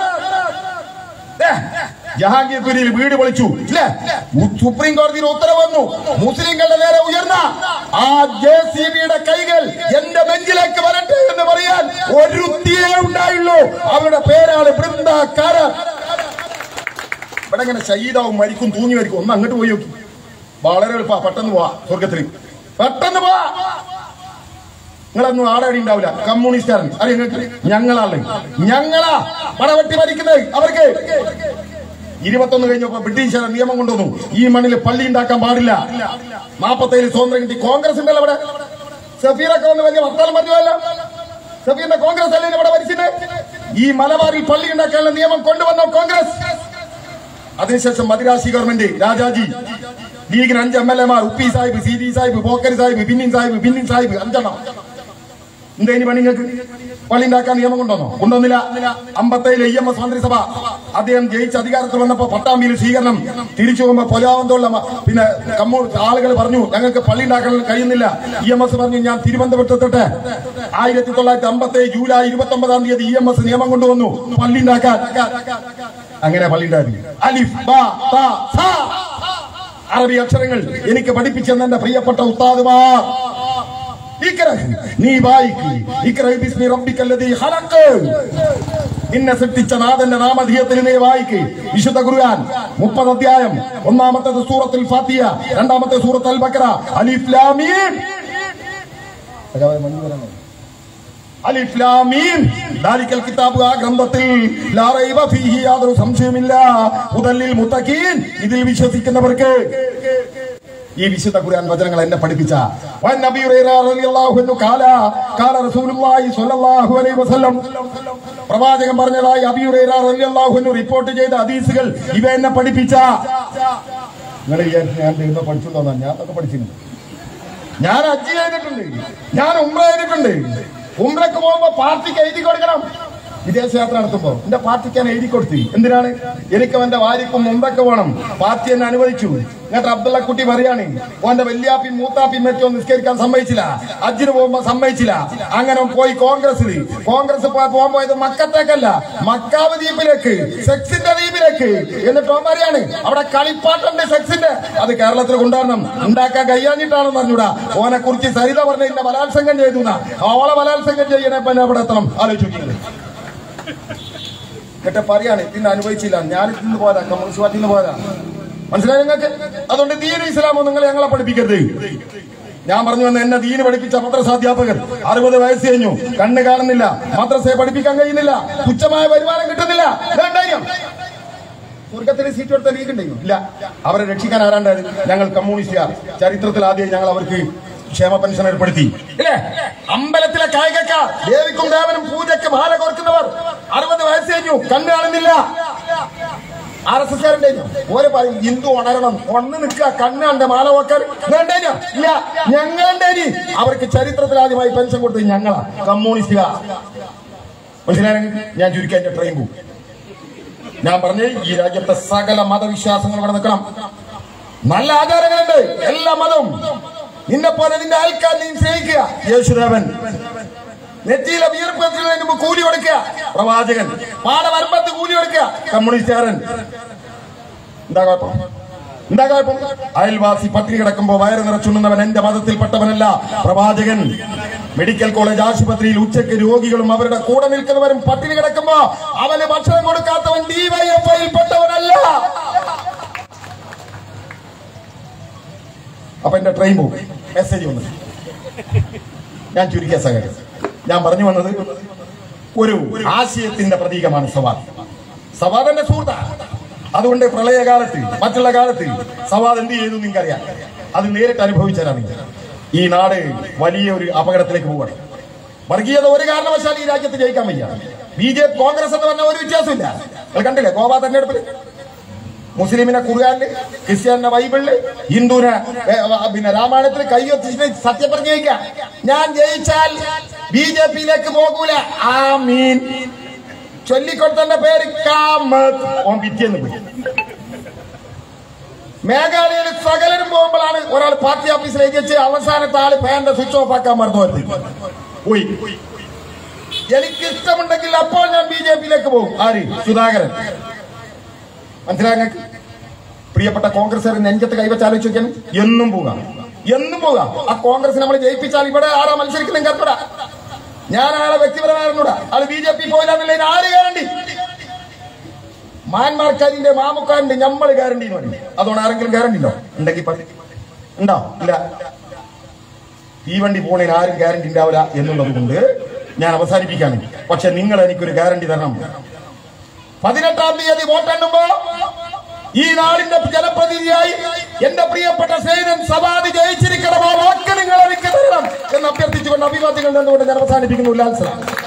ദേ, ജഹാംഗീർപുരിയിൽ വീട് പൊളിച്ചു ഇല്ലേ ഉ- സുപ്രീം കോടതിയിൽ ഉത്തരവ് വന്നു മുസ്ലിങ്ങളുടെ നേരെ ഉയർന്ന ആ ജെ സി ബിയുടെ കൈകൾ എന്റെ ബെഞ്ചിലേക്ക് വരട്ടെ എന്ന് പറയാൻ ഒരു തീയേ ഉണ്ടായുള്ളൂ അവരുടെ പേരാണ് ബൃന്ദാക്കാരൻ ഇവിടെ ഇങ്ങനെ ശഹീദാവും മരിക്കും തൂങ്ങി മരിക്കും ഒന്ന് അങ്ങോട്ട് പോയി നോക്കി വളരെ എളുപ്പ പെട്ടെന്ന് പോവാ സ്വർഗത്തിൽ പെട്ടെന്ന് പോവാ നിങ്ങളൊന്നും ആടാടി ഉണ്ടാവില്ല കമ്മ്യൂണിസ്റ്റാണ് അറിയാം നിങ്ങൾക്ക് ഞങ്ങളാണ് ഞങ്ങളാ പടവെട്ടി ഭരിക്കുന്നത് അവർക്ക് ഇരുപത്തൊന്ന് കഴിഞ്ഞപ്പോ ബ്രിട്ടീഷുകാർ നിയമം കൊണ്ടുവന്നു ഈ മണ്ണിൽ പള്ളി ഉണ്ടാക്കാൻ പാടില്ല നാപ്പത്തേഴ് സ്വാതന്ത്ര്യം കിട്ടി കോൺഗ്രസ് ഉണ്ടല്ലോ അവിടെ സഫീറൊക്കെ വന്ന് വലിയ വർത്താനം പറഞ്ഞല്ലോ സഫീറിന്റെ കോൺഗ്രസ് അല്ലേ ഇവിടെ ഭരിച്ചിട്ട് ഈ മലബാറിൽ പള്ളി ഉണ്ടാക്കാനുള്ള നിയമം കൊണ്ടുവന്ന കോൺഗ്രസ് അതിനുശേഷം മദിരാശി ഗവൺമെന്റ് രാജാജി ലീഗിന് അഞ്ച് എം എൽ എമാർ ഉപ്പി സാഹിബ് സി ഡി സാഹിബ് പോക്കരി സാഹിബ് ബിന്നിൻ സാഹിബ് ബിന്നിൻ സാഹിബ് അഞ്ചെണ്ണം എന്താ ഇനി പണിങ്ങൾക്ക് പള്ളി ഉണ്ടാക്കാൻ നിയമം കൊണ്ടുവന്നോ കൊണ്ടുവന്നില്ല അമ്പത്തേഴിലെ ഇ എം എസ് മന്ത്രിസഭ അദ്ദേഹം ജയിച്ച് അധികാരത്തിൽ വന്നപ്പോ പട്ടാമ്പിയിൽ സ്വീകരണം തിരിച്ചു പോകുമ്പോ പൊലാവന്തോള്ള പിന്നെ കമ്മൂ ആളുകൾ പറഞ്ഞു ഞങ്ങൾക്ക് പള്ളി ഉണ്ടാക്കാൻ കഴിയുന്നില്ല ഇ എം എസ് പറഞ്ഞു ഞാൻ തിരുവനന്തപുരത്തെത്തട്ടെ ആയിരത്തി തൊള്ളായിരത്തി അമ്പത്തി ജൂലൈ ഇരുപത്തി ഒമ്പതാം തീയതി ഇ എം എസ് നിയമം കൊണ്ടുവന്നു പള്ളി ഉണ്ടാക്കാൻ അങ്ങനെ പള്ളി ഉണ്ടാക്കി അലിഫ് ബാ താ സാ അറബി അക്ഷരങ്ങൾ എനിക്ക് പഠിപ്പിച്ചെന്ന എന്റെ പ്രിയപ്പെട്ട ഉസ്താദുമാർ ഇക്ര, നീ വായിക്ക് ഇക്ര ബിസ്മി റബ്ബിക്കല്ലദീ ഖലഖ് നിന്നെ സൃഷ്ടിച്ച നാഥന്റെ നാമധേയത്തിൽ നീ വായിക്ക് വിശുദ്ധ ഖുർആൻ മുപ്പത് അധ്യായം ഒന്നാമത്തെ സൂറത്തുൽ ഫാത്തിഹ രണ്ടാമത്തെ സൂറത്ത് അൽ ബക്കറ അലിഫ് ലാം മീം അലിഫ് ലാം മീം ദാലിക്കൽ കിതാബ് ആ ഗ്രന്ഥത്തിൽ ലാ റൈബ ഫീഹി യാതൊരു സംശയമില്ല ഹുദല്ലിൽ മുത്തഖീൻ ഇതിൽ വിശ്വസിക്കുന്നവർക്ക് ഈ വിശുദ്ധ ഖുർആൻ വചനങ്ങൾ എന്നെ പഠിപ്പിച്ച വൻ നബി ഹുറൈറ റളിയല്ലാഹു അൻഹു ഖാല ഖാല റസൂലുള്ളാഹി സ്വല്ലല്ലാഹു അലൈഹി വസല്ലം പ്രവാചകൻ പറഞ്ഞതായി അബി ഹുറൈറ റളിയല്ലാഹു അൻഹു റിപ്പോർട്ട് ചെയ്ത ഹദീസുകൾ ഇവ എന്നെ പഠിപ്പിച്ച നിങ്ങൾ ഞാൻ ദൈവം പഠിച്ചു തോന്നാ ഞാൻ അതൊക്കെ പഠിച്ചിട്ടുണ്ട് ഞാൻ അജ്ജി ചെയ്തിട്ടുണ്ട് ഞാൻ ഉമ്ര ചെയ്തിട്ടുണ്ട് ഉമ്രക്ക് പോകുമ്പോ പാർട്ടിക്ക് എഴുതി കൊടുക്കണം വിദേശയാത്ര നടത്തുമ്പോ എന്റെ പാർട്ടിക്ക് ഞാൻ എഴുതി കൊടുത്തു എന്തിനാണ് എനിക്ക് അവന്റെ വാരിക്കും ഉമ്രക്ക് പോകണം പാർട്ടി എന്നെ അനുവദിച്ചു എന്നിട്ട് അബ്ദുള്ള കുട്ടി പറയാണ് ഓന്റെ വല്യാപ്പിയും മൂത്താപ്പിയും മറ്റോ നിസ്കരിക്കാൻ സമ്മതിച്ചില്ല അജ്ജിന് പോകുമ്പോ സമ്മതിച്ചില്ല അങ്ങനെ അവൻ പോയി കോൺഗ്രസിൽ കോൺഗ്രസ് പോ- പോകാൻ പോയത് മക്കത്തേക്കല്ല മക്കാവ് ദ്വീപിലേക്ക് സെക്സിന്റെ ദ്വീപിലേക്ക് എന്നിട്ട് അവൻ പറയാണ് അവിടെ കളിപ്പാട്ടുണ്ട് സെക്സിന്റെ അത് കേരളത്തിൽ കൊണ്ടുവരണം ഉണ്ടാക്കാൻ കഴിയാഞ്ഞിട്ടാണെന്ന് പറഞ്ഞൂടാ ഓനെ കുറിച്ച് സരിത പറഞ്ഞ ഇന്ന ബലാത്സംഗം ചെയ്തു എന്നാ. അവളെ ബലാത്സംഗം ചെയ്യണേ പിന്നെ അവിടെ എത്തണം ആലോചിക്കുന്നത് എന്നിട്ട് പറയാണ് ഇതിന് അനുഭവിച്ചില്ല ഞാൻ ഇതിന്ന് പോരാ കമ്മ്യൂണിസ്റ്റ് പാർട്ടിയിൽ നിന്ന് പോരാ മനസ്സിലായി നിങ്ങൾക്ക് അതുകൊണ്ട് ദീന ഇസ്ലാമോ നിങ്ങൾ ഞങ്ങളെ പഠിപ്പിക്കരുത് ഞാൻ പറഞ്ഞു വന്ന എന്നെ ദീന് പഠിപ്പിച്ച മദ്രസാധ്യാപകർ അറുപത് വയസ്സ് കഴിഞ്ഞു കണ്ണ് കാണുന്നില്ല മദ്രസയെ പഠിപ്പിക്കാൻ കഴിയുന്നില്ല തുച്ഛമായ വരുമാനം കിട്ടുന്നില്ല ഇതാണ്ടായിരിക്കും സ്വർഗത്തിന് സീറ്റ് കൊടുത്ത ലീഗ് ഉണ്ടെങ്കിൽ ഇല്ല അവരെ രക്ഷിക്കാൻ ആരാണ്ടായത് ഞങ്ങൾ കമ്മ്യൂണിസ്റ്റുകാർ ചരിത്രത്തിൽ ആദ്യം ഞങ്ങൾ അവർക്ക് ക്ഷേമ പെൻഷൻ ഏർപ്പെടുത്തി ഇല്ലേ അമ്പലത്തിലെ കായികക്കാർ ദേവിക്കും ദേവനും പൂജയ്ക്ക് മാല കോർക്കുന്നവർ അറുപത് വയസ്സ് കഴിഞ്ഞു കണ്ണ് കാണുന്നില്ല ആർ എസ് എസ് കാരുണ്ടായിരുന്നു ഓരെ പറയും ഹിന്ദു ഉണരണം ഒന്ന് നിൽക്കുക കണ്ണാണ്ട് മാല വെക്കാൻ വേണ്ടേനോ ഇല്ല ഞങ്ങളുണ്ടേനി അവർക്ക് ചരിത്രത്തിൽ ആദ്യമായി പെൻഷൻ കൊടുത്തത് ഞങ്ങളാ കമ്മ്യൂണിസ്റ്റുകാർ മനസ്സിലായി ഞാൻ ചുരുക്കി എന്റെ ട്രെയിൻ പോകും ഞാൻ പറഞ്ഞേ ഈ രാജ്യത്തെ സകല മതവിശ്വാസങ്ങളും ഇവിടെ നിൽക്കണം നല്ല ആചാരങ്ങളുണ്ട് എല്ലാ മതവും നിന്നെ പോലെ നിന്റെ ആൾക്കാർ നീ സ്നേഹിക്കുക യേശുദേവൻ നെറ്റിയിലെ വിയർപ്പ് എത്തുന്നതിന് മുമ്പ് കൂലി കൊടുക്കുക പ്രവാചകൻ പാടവരമ്പത്ത് കൂലി കൊടുക്കുക കമ്മ്യൂണിസ്റ്റുകാരൻ എന്താ കുഴപ്പം എന്താ കുഴപ്പം അയൽവാസി പട്ടിണി കിടക്കുമ്പോ വയറ് നിറച്ചുണ്ണുന്നവൻ എന്റെ മതത്തിൽപ്പെട്ടവനല്ല പ്രവാചകൻ മെഡിക്കൽ കോളേജ് ആശുപത്രിയിൽ ഉച്ചയ്ക്ക് രോഗികളും അവരുടെ കൂടെ നിൽക്കുന്നവരും പട്ടിണി കിടക്കുമ്പോ അവന് ഭക്ഷണം കൊടുക്കാത്തവൻ ഡിവൈഎഫ്ഐയിൽപ്പെട്ടവനല്ല അപ്പൊ എന്റെ ട്രെയിൻ പോകും മെസ്സേജ് വന്നു ഞാൻ ചുരുക്കിയ സംഗതി ഞാൻ പറഞ്ഞു വന്നത് ഒരു ആശയത്തിന്റെ പ്രതീകമാണ് സവാദ് സവാദ് എന്റെ സുഹൃത്താണ് അതുകൊണ്ട് പ്രളയകാലത്ത് മറ്റുള്ള കാലത്ത് സവാദ് എന്ത് ചെയ്തു നിങ്ങൾക്കറിയാം അത് നേരിട്ട് അനുഭവിച്ചതാണ് നിങ്ങൾ ഈ നാട് വലിയ ഒരു അപകടത്തിലേക്ക് പോവുകയാണ് വർഗീയത ഒരു കാരണവശാൽ ഈ രാജ്യത്ത് ജയിക്കാൻ വയ്യ ബി ജെ പി കോൺഗ്രസ് എന്ന് പറഞ്ഞ ഒരു വ്യത്യാസമില്ല നിങ്ങൾ കണ്ടില്ലേ ഗോവ തെരഞ്ഞെടുപ്പിൽ മുസ്ലിമിനെ ഖുർആാനില് ക്രിസ്ത്യാനിനെ ബൈബിളില് ഹിന്ദുവിനെ ഏ, ആ, പിന്നെ രാമായണത്തിൽ കൈയൊത്തിച്ച് സത്യപ്രതിജ്ഞ ചെയ്യിക്കുക ഞാൻ ജയിച്ചാൽ ബി ജെ പിയിലേക്ക് പോകൂല ആ മീൻ ചൊല്ലിക്കൊടുത്തന്റെ പേര് കാമത്ത് ഓൻ പിറ്റേന്ന് പോയി മേഘാലയയിൽ സകലരും പോകുമ്പോഴാണ് ഒരാൾ പാർട്ടി ഓഫീസിലേക്ക് വെച്ച് അവസാനത്തെ ആള് ഫാന്റെ സ്വിച്ച് ഓഫ് ആക്കാൻ മറന്നു വരുന്നത് പോയി എനിക്ക് ഇഷ്ടമുണ്ടെങ്കിൽ അപ്പോൾ ഞാൻ ബി ജെ പിയിലേക്ക് പോകും ആര് സുധാകരൻ മനസ്സിലായ പ്രിയപ്പെട്ട കോൺഗ്രസ് നെഞ്ചത്ത് കൈവച്ച് ആലോചിച്ച് നോക്കിയാൽ എന്നും പോകാം എന്നും പോകാം ആ കോൺഗ്രസ് നമ്മൾ ജയിപ്പിച്ചാൽ ഇവിടെ ആരാ മത്സരിക്കുന്ന കർത്തട ഞാൻ ആളെ വ്യക്തിപരമായിരുന്നൂടാ ആള് ബി ജെ പി പോയില്ല എന്നുള്ളതിന് ആര് ഗ്യാരണ്ടി മാൻമാർക്കാരിന്റെ മാമുക്കാരിന്റെ ഞമ്മള് ഗ്യാരണ്ടി എന്ന് പറയും അതുകൊണ്ട് ആരെങ്കിലും ഗ്യാരണ്ടി ഉണ്ടോ ഉണ്ടെങ്കിൽ പറ ഉണ്ടോ ഇല്ല ഈ വണ്ടി പോണേന് ആരും ഗ്യാരണ്ടി ഉണ്ടാവില്ല എന്നുള്ളത് കൊണ്ട് ഞാൻ അവസാനിപ്പിക്കാണ് പക്ഷെ നിങ്ങൾ എനിക്കൊരു ഗ്യാരണ്ടി തരണം പതിനെട്ടാം തീയതി വോട്ടെണ്ണുമ്പോ ഈ നാടിന്റെ ജനപ്രതിനിധിയായി എന്റെ പ്രിയപ്പെട്ട സൈനൻ സവാദി ജയിച്ചിരിക്കണം ആ വാക്ക് നിങ്ങൾ എനിക്ക് തരണം എന്ന് അഭ്യർത്ഥിച്ചുകൊണ്ട് അഭിവാദ്യങ്ങൾ നിന്നുകൊണ്ട് ഞാൻ അവസാനിപ്പിക്കുന്നു ഉല്ലാത്സനം